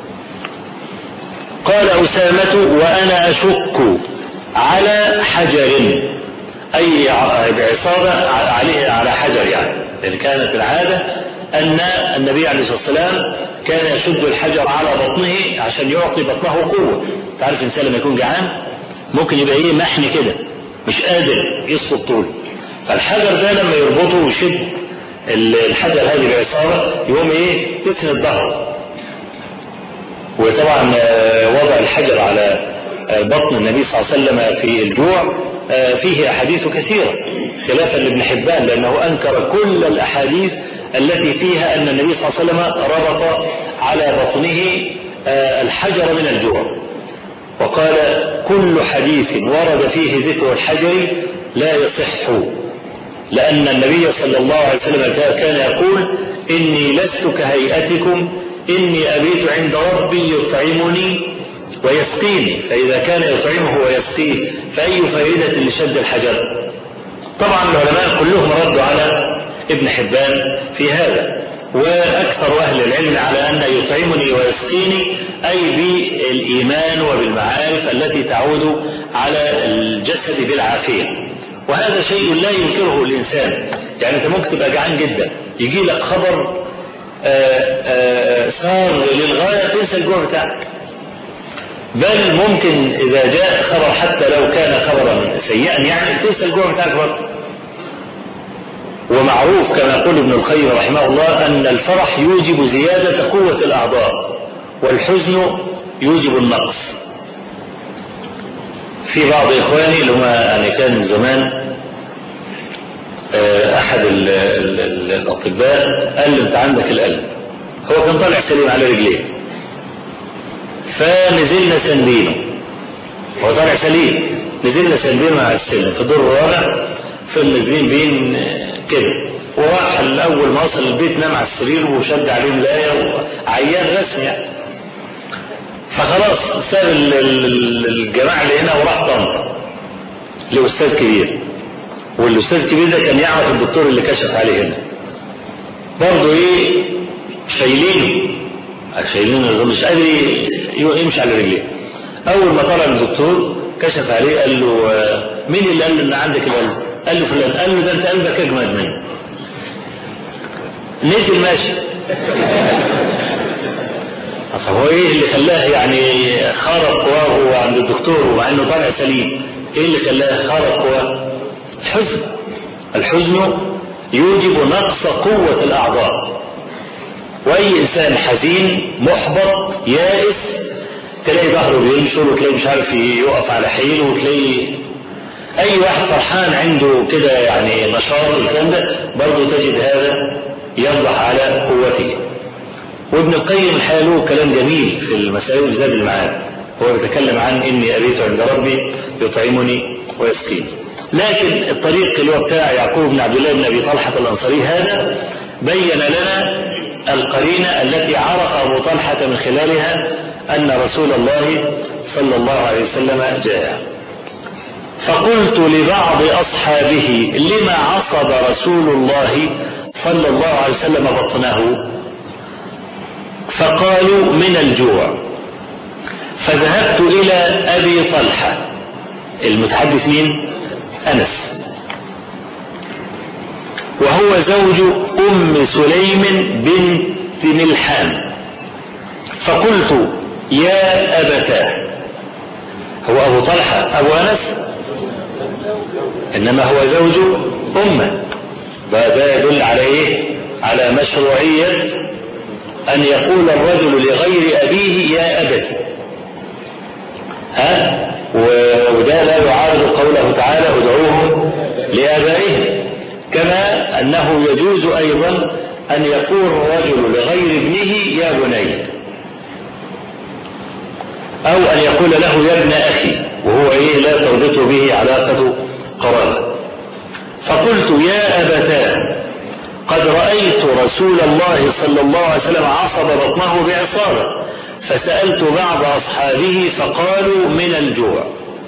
قال أسامة وأنا أشك على حجر أي بعصابة عليه على حجر يعني لأن كانت العادة أن النبي عليه الصلاة والسلام كان يشد الحجر على بطنه عشان يعطي بطنه قوة تعرف الإنسان لما يكون جعان ممكن يبقى إيه محن كده مش قادر يسقط طول فالحجر ده لما يربطه ويشد الحجر هذه بعصابة يقوم إيه تسند ظهره وطبعا وضع الحجر على بطن النبي صلى الله عليه وسلم في الجوع فيه أحاديث كثيرة خلافا لابن حبان لأنه أنكر كل الأحاديث التي فيها أن النبي صلى الله عليه وسلم ربط على بطنه الحجر من الجوع وقال كل حديث ورد فيه ذكر الحجر لا يصح لأن النبي صلى الله عليه وسلم كان يقول إني لست كهيئتكم إني أبيت عند ربي يطعمني ويسقيني فإذا كان يطعمه ويسقيه فأي فائدة لشد الحجر طبعا العلماء كلهم ردوا على ابن حبان في هذا وأكثر أهل العلم على أن يطعمني ويسقيني أي بالإيمان وبالمعارف التي تعود على الجسد بالعافية وهذا شيء لا ينكره الإنسان يعني أنت ممكن تبقى جعان جدا يجي لك خبر صار للغاية تنسى الجوع بتاعك بل ممكن إذا جاء خبر حتى لو كان خبرا سيئا يعني تنسى الجوع بتاعك برضه ومعروف كما يقول ابن القيم رحمه الله أن الفرح يوجب زيادة قوة الأعضاء والحزن يوجب النقص في بعض إخواني اللي هم يعني كان زمان أحد ال ال ال الأطباء قال له أنت عندك القلب هو كان طالع سليم على رجليه فنزلنا سندينه هو طالع سليم نزلنا سندينه على السلم في الدور الرابع فنازلين بين كده وراح الاول ما وصل البيت نام على السرير وشد عليه ملايه وعيان رسمي يعني فخلاص ساب الجماعه اللي هنا وراح طنطا لاستاذ كبير والاستاذ الكبير ده كان يعرف الدكتور اللي كشف عليه هنا برضه ايه شايلينه شايلينه مش قادر يمشي على رجليه اول ما طلع الدكتور كشف عليه قال له مين اللي قال له ان عندك القلب قال له فلان قال له ده انت قلبك اجمد مني نزل ماشي طب هو ايه اللي خلاه يعني خارق قواه عند الدكتور ومع انه طالع سليم ايه اللي خلاه خارق قواه الحزن الحزن يوجب نقص قوة الأعضاء وأي إنسان حزين محبط يائس تلاقي ظهره بينشر وتلاقي مش عارف يقف على حيله وتلاقي أي واحد فرحان عنده كده يعني نشاط والكلام ده برضه تجد هذا يوضح على قوته وابن القيم حاله كلام جميل في المسائل زاد المعاد هو يتكلم عن إني أبيت عند ربي يطعمني ويسقيني لكن الطريق اللي هو بتاع يعقوب بن عبد الله بن أبي طلحة الأنصاري هذا بين لنا القرينة التي عرف أبو طلحة من خلالها أن رسول الله صلى الله عليه وسلم جاء فقلت لبعض أصحابه لما عصب رسول الله صلى الله عليه وسلم بطنه فقالوا من الجوع فذهبت إلى أبي طلحة المتحدث مين أنس وهو زوج أم سليم بنت ملحان فقلت يا أبتاه هو أبو طلحة أبو أنس إنما هو زوج أمه ده يدل على إيه على مشروعية أن يقول الرجل لغير أبيه يا أبتي ها وده لا يعارض قوله تعالى ادعوهم لآبائهم كما أنه يجوز أيضا أن يقول الرجل لغير ابنه يا بني أو أن يقول له يا ابن أخي وهو إيه لا تربط به علاقة قرابة فقلت يا أبتاه قد رأيت رسول الله صلى الله عليه وسلم عصب بطنه بعصابة فسألت بعض أصحابه فقالوا من الجوع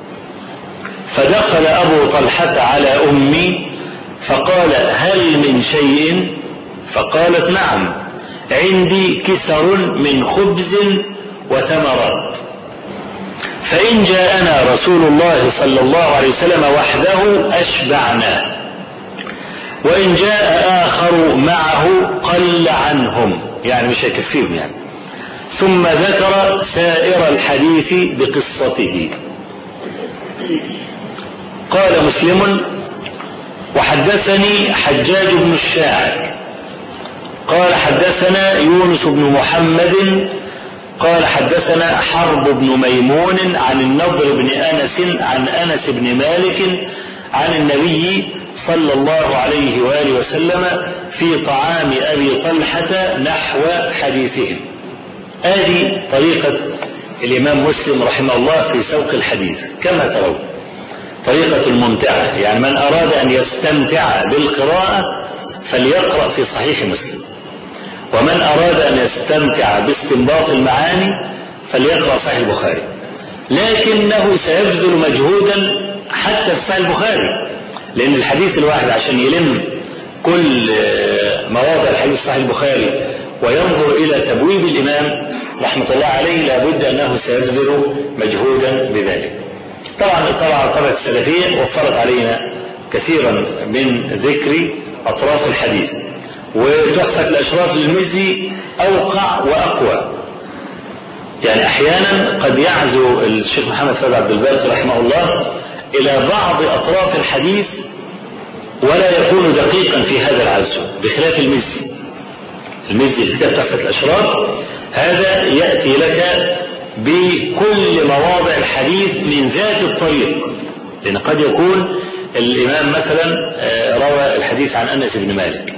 فدخل أبو طلحة على أمي فقال هل من شيء فقالت نعم عندي كسر من خبز وثمرات فإن جاءنا رسول الله صلى الله عليه وسلم وحده أشبعنا وإن جاء آخر معه قل عنهم يعني مش هيكفيهم يعني ثم ذكر سائر الحديث بقصته قال مسلم وحدثني حجاج بن الشاعر قال حدثنا يونس بن محمد قال حدثنا حرب بن ميمون عن النضر بن أنس عن أنس بن مالك عن النبي صلى الله عليه وآله وسلم في طعام أبي طلحة نحو حديثهم هذه طريقة الإمام مسلم رحمه الله في سوق الحديث كما ترون طريقة ممتعة يعني من أراد أن يستمتع بالقراءة فليقرأ في صحيح مسلم ومن أراد أن يستمتع باستنباط المعاني فليقرأ صحيح البخاري لكنه سيبذل مجهودا حتى في صحيح البخاري لأن الحديث الواحد عشان يلم كل مواضع الحديث صحيح البخاري وينظر إلى تبويب الإمام رحمة الله عليه لابد أنه سيبذل مجهودا بذلك طبعا طبعا طبعا السلفية وفرت علينا كثيرا من ذكر أطراف الحديث وتحفة الأشراف للمزي أوقع وأقوى يعني أحيانا قد يعزو الشيخ محمد فؤاد عبد البارس رحمه الله إلى بعض أطراف الحديث ولا يكون دقيقا في هذا العزو بخلاف المزي المزي كتاب تحفة الأشراف هذا يأتي لك بكل مواضع الحديث من ذات الطريق لأن قد يكون الإمام مثلا روى الحديث عن أنس بن مالك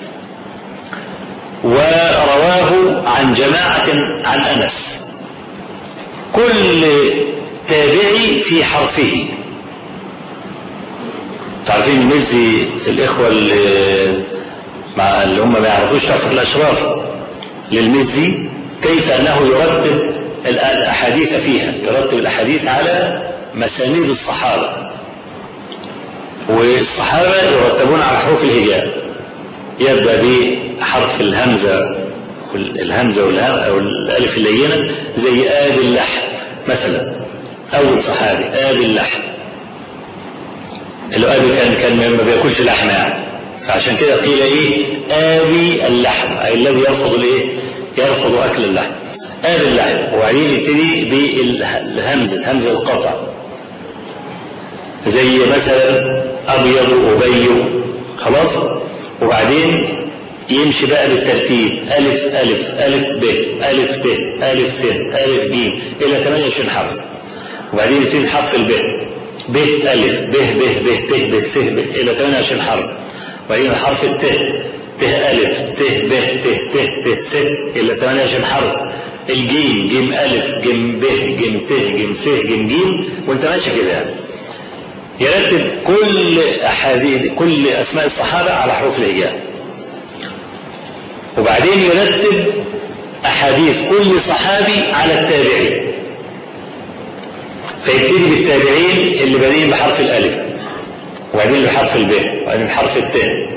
ورواه عن جماعة عن أنس كل تابعي في حرفه تعرفين المزي الإخوة اللي, مع اللي هم ما يعرفوش تحفة الأشراف للمزي كيف أنه يرتب الأحاديث فيها يرتب الأحاديث على مسانيد الصحابة والصحابة يرتبون على حروف الهجاء يبدأ بحرف الهمزة الهمزة والألف اللينة زي آب اللحم مثلا أول صحابي آب اللحم الآبي كان كان ما بياكلش لحم يعني فعشان كده قيل ايه آبي اللحم أي الذي يرفض الايه يرفض أكل اللحم آب اللحم وبعدين يبتدي بالهمزة همزة القطع زي مثلا أبيض أبي خلاص وبعدين يمشي بقى بالترتيب ألف ألف ألف ب ألف ت ألف س ألف ج إلى 28 حرف وبعدين يبتدي حرف الب ب ألف ب ب ب ت ب س ب إلى 28 حرف وبعدين حرف الت ت ألف ت ب ت ت ت س إلى 28 حرف الجيم جيم ألف جيم ب جيم ت جيم س جيم ج وأنت ماشي كده يعني يرتب كل أحاديث كل أسماء الصحابة على حروف الهجاء وبعدين يرتب أحاديث كل صحابي على التابعين فيبتدي بالتابعين اللي بادئين بحرف الألف وبعدين بحرف الب وبعدين بحرف التاء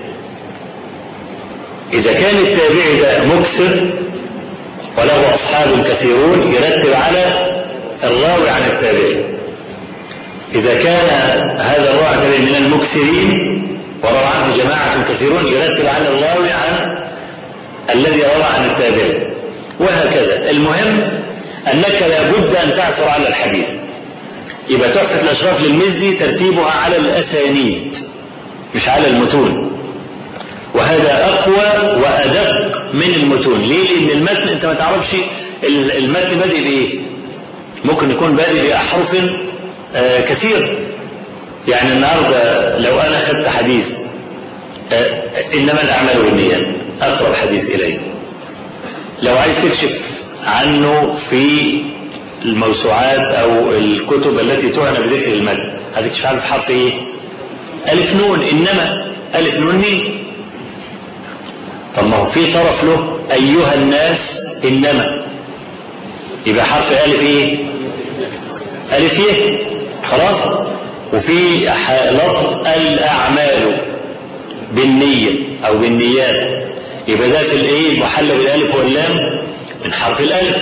إذا كان التابعي ده مكثر وله أصحاب كثيرون يرتب على الراوي عن التابعين إذا كان هذا الراوي من المكثرين وروى عنه جماعة كثيرون يرتب على الراوي عن الذي روى عن التابعين وهكذا المهم أنك لابد أن تعثر على الحديث يبقى تحفة الأشراف للمزي ترتيبها على الأسانيد مش على المتون وهذا أقوى وأدق من المتون ليه؟ لأن المتن أنت ما تعرفش المتن بادئ بإيه ممكن يكون بادئ بأحرف آه كثير يعني النهاردة لو أنا خدت حديث آه إنما الأعمال بالنيات أقرب حديث إلي لو عايز تكشف عنه في الموسوعات أو الكتب التي تعنى بذكر المد هتكشف عنه في حرف إيه؟ ألف نون إنما ألف نون مين؟ طب ما هو في طرف له أيها الناس إنما يبقى حرف ألف إيه؟ ألف إيه؟ خلاص وفي لفظ الأعمال بالنية أو بالنيات يبقى ده في الإيه؟ محل بالألف واللام من حرف الألف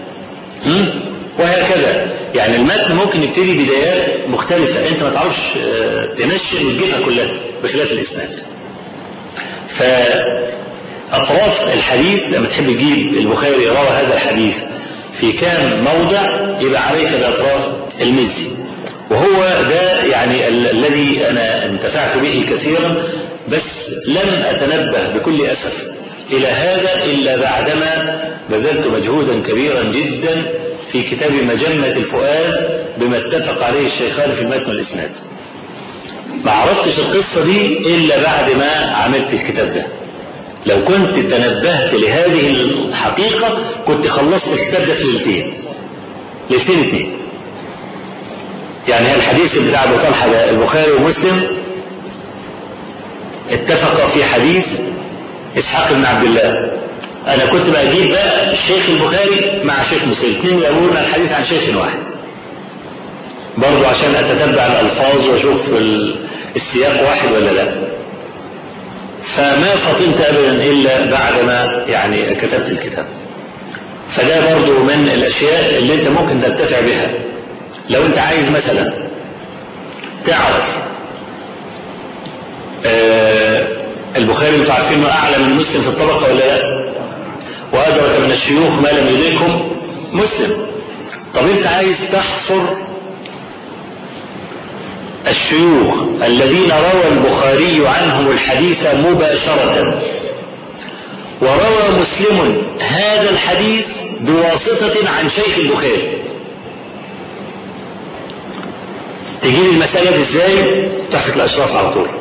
وهكذا يعني المتن ممكن يبتدي بدايات مختلفة أنت ما تعرفش تنشئ وتجيبها كلها بخلاف الإسناد فأطراف الحديث لما تحب تجيب البخاري روى هذا الحديث في كام موضع يبقى عليك بأطراف المزي وهو ده يعني ال الذي أنا انتفعت به كثيرا بس لم أتنبه بكل أسف إلى هذا إلا بعدما بذلت مجهودا كبيرا جدا في كتاب مجمة الفؤاد بما اتفق عليه الشيخان في المتن والإسناد ما عرفتش القصة دي إلا بعد ما عملت الكتاب ده لو كنت تنبهت لهذه الحقيقة كنت خلصت الكتاب ده في ليلتين ليلتين اتنين يعني الحديث بتاع ابو طلحه ده البخاري ومسلم اتفقا في حديث اسحاق بن عبد الله انا كنت بجيب بقى الشيخ البخاري مع شيخ مسلم الاثنين يقولون الحديث عن شيخ واحد برضه عشان اتتبع الالفاظ واشوف السياق واحد ولا لا فما فطنت ابدا الا بعدما يعني كتبت الكتاب فده برضه من الاشياء اللي انت ممكن تنتفع بها لو انت عايز مثلا تعرف آه البخاري انتوا عارفين انه اعلى من مسلم في الطبقه ولا لا؟ وادرك من الشيوخ ما لم يدركهم مسلم. طب انت عايز تحصر الشيوخ الذين روى البخاري عنهم الحديث مباشرة وروى مسلم هذا الحديث بواسطة عن شيخ البخاري تجيب المسألة دي ازاي تحت الأشراف على طول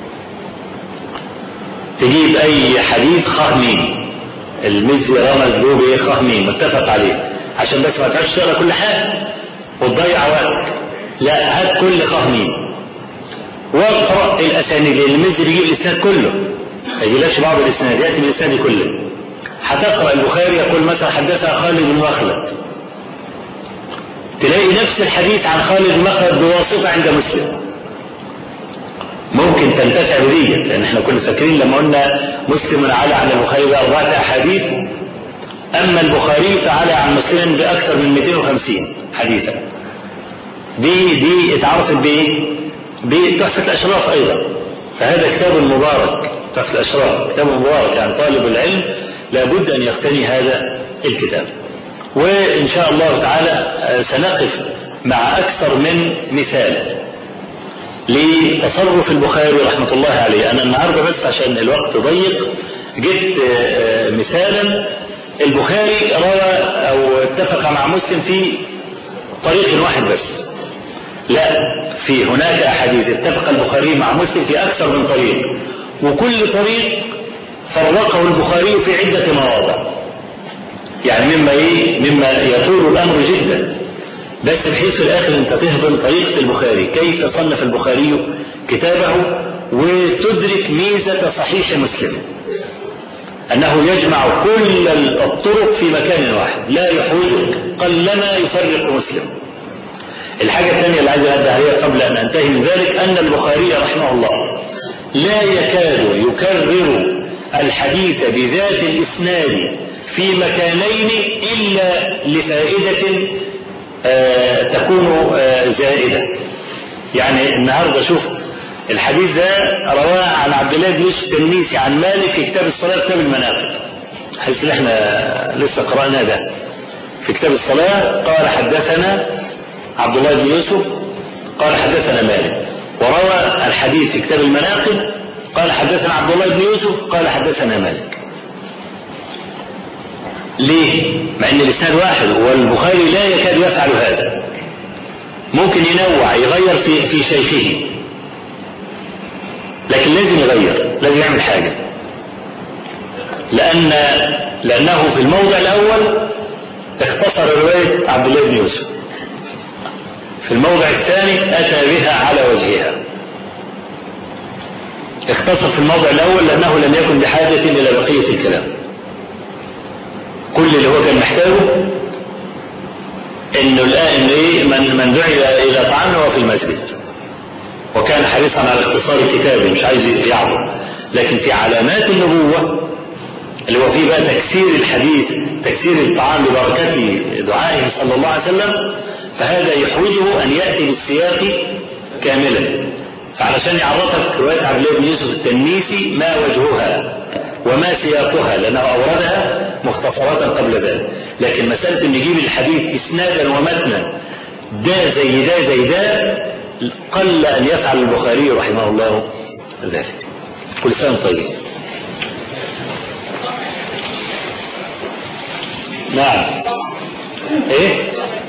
تجيب أي حديث خاه مين المزي رمز له بإيه خاه مين متفق عليه عشان بس ما تعرفش تقرا كل حاجة وتضيع وقت لا هات كل خاه مين واقرأ الأسانيد لأن المزي بيجيب الإسناد كله ما يجيبلكش بعض الإسناد يأتي بالإسناد كله هتقرأ البخاري يقول مثلا حدثها خالد بن مخلد تلاقي نفس الحديث عن خالد مخلد بواسطة عند مسلم ممكن تنتفع بدية لأن احنا كنا فاكرين لما قلنا مسلم على عن البخاري بأربعة أحاديث أما البخاري فعلى عن مسلم بأكثر من 250 حديثا دي دي اتعرفت بإيه؟ بتحفة الأشراف أيضا فهذا كتاب مبارك تحفة الأشراف كتاب مبارك يعني طالب العلم لابد أن يقتني هذا الكتاب وإن شاء الله تعالى سنقف مع أكثر من مثال لتصرف البخاري رحمة الله عليه أنا النهاردة بس عشان الوقت ضيق جبت مثالا البخاري روى أو اتفق مع مسلم في طريق واحد بس لا في هناك أحاديث اتفق البخاري مع مسلم في أكثر من طريق وكل طريق فرقه البخاري في عدة مواضع يعني مما ايه مما يطول الامر جدا بس بحيث في الاخر انت تهضم طريقه البخاري كيف صنف البخاري كتابه وتدرك ميزه صحيح مسلم انه يجمع كل الطرق في مكان واحد لا يحوجك قلما يفرق مسلم الحاجة الثانية اللي عايز أنبه عليها قبل أن أنتهي من ذلك أن البخاري رحمه الله لا يكاد يكرر الحديث بذات الإسناد في مكانين إلا لفائدة آه تكون آه زائدة يعني النهاردة شوف الحديث ده رواه عن عبد الله بن يوسف التنيسي عن مالك في كتاب الصلاة كتاب المناقب الحديث اللي احنا لسه قرأناه ده في كتاب الصلاة قال حدثنا عبد الله بن يوسف قال حدثنا مالك وروى الحديث في كتاب المناقب قال حدثنا عبد الله بن يوسف قال حدثنا مالك ليه؟ مع ان الاسناد واحد والبخاري لا يكاد يفعل هذا ممكن ينوع يغير في في شيخه لكن لازم يغير لازم يعمل حاجه لان لانه في الموضع الاول اختصر روايه عبد الله بن يوسف في الموضع الثاني اتى بها على وجهها اختصر في الموضع الاول لانه لم يكن بحاجه الى بقيه الكلام كل اللي هو كان محتاجه انه الان ايه من من دعي الى طعام هو في المسجد وكان حريصا على اختصار الكتاب مش عايز يعظم لكن في علامات النبوه اللي هو فيه بقى تكسير الحديث تكسير الطعام ببركة دعائه صلى الله عليه وسلم فهذا يحوجه أن يأتي بالسياق كاملا فعلشان يعرفك رواية عبد الله بن يوسف التنيسي ما وجهها وما سياقها لأنه أوردها مختصرات قبل ذلك لكن مسألة أن يجيب الحديث إسنادا ومتنا ده زي ده زي ده قل أن يفعل البخاري رحمه الله ذلك كل سنة طيب نعم ايه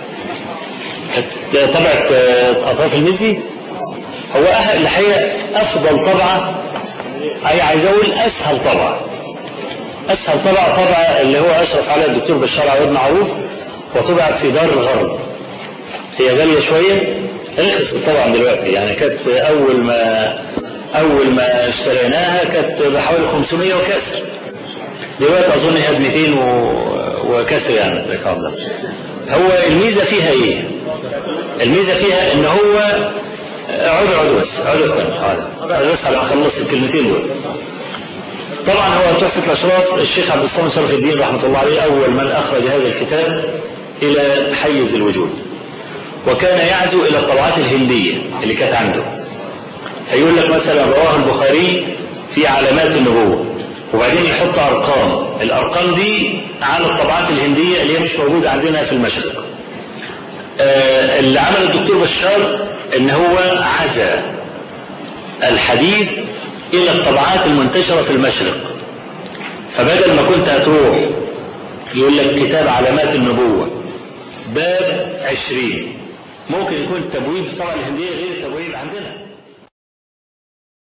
طبعة اطراف المزي هو أه- الحقيقة افضل طبعة اي عايز اقول اسهل طبعة اسهل طبعة طبعة اللي هو اشرف عليها الدكتور بشار عواد معروف وطبعت في دار الغرب هي غالية شوية رخصت طبعا دلوقتي يعني كانت اول ما اول ما اشتريناها كانت بحوالي 500 وكسر دلوقتي اظن هي ب 200 و... وكسر يعني ذاك الله هو الميزه فيها ايه؟ الميزه فيها ان هو عود عود بس عود عود بس على ما اخلص الكلمتين دول طبعا هو تحفة الأشراف الشيخ عبد الصمد شرف الدين رحمة الله عليه أول من أخرج هذا الكتاب إلى حيز الوجود وكان يعزو إلى الطبعات الهندية اللي كانت عنده فيقول لك مثلا رواه البخاري في علامات النبوة وبعدين يحط أرقام الأرقام دي على الطبعات الهندية اللي هي مش موجودة عندنا في المشرق آه اللي عمل الدكتور بشار ان هو عزى الحديث الى الطبعات المنتشرة في المشرق فبدل ما كنت هتروح يقول لك كتاب علامات النبوة باب عشرين ممكن يكون التبويب في الطبعة الهندية غير التبويب عندنا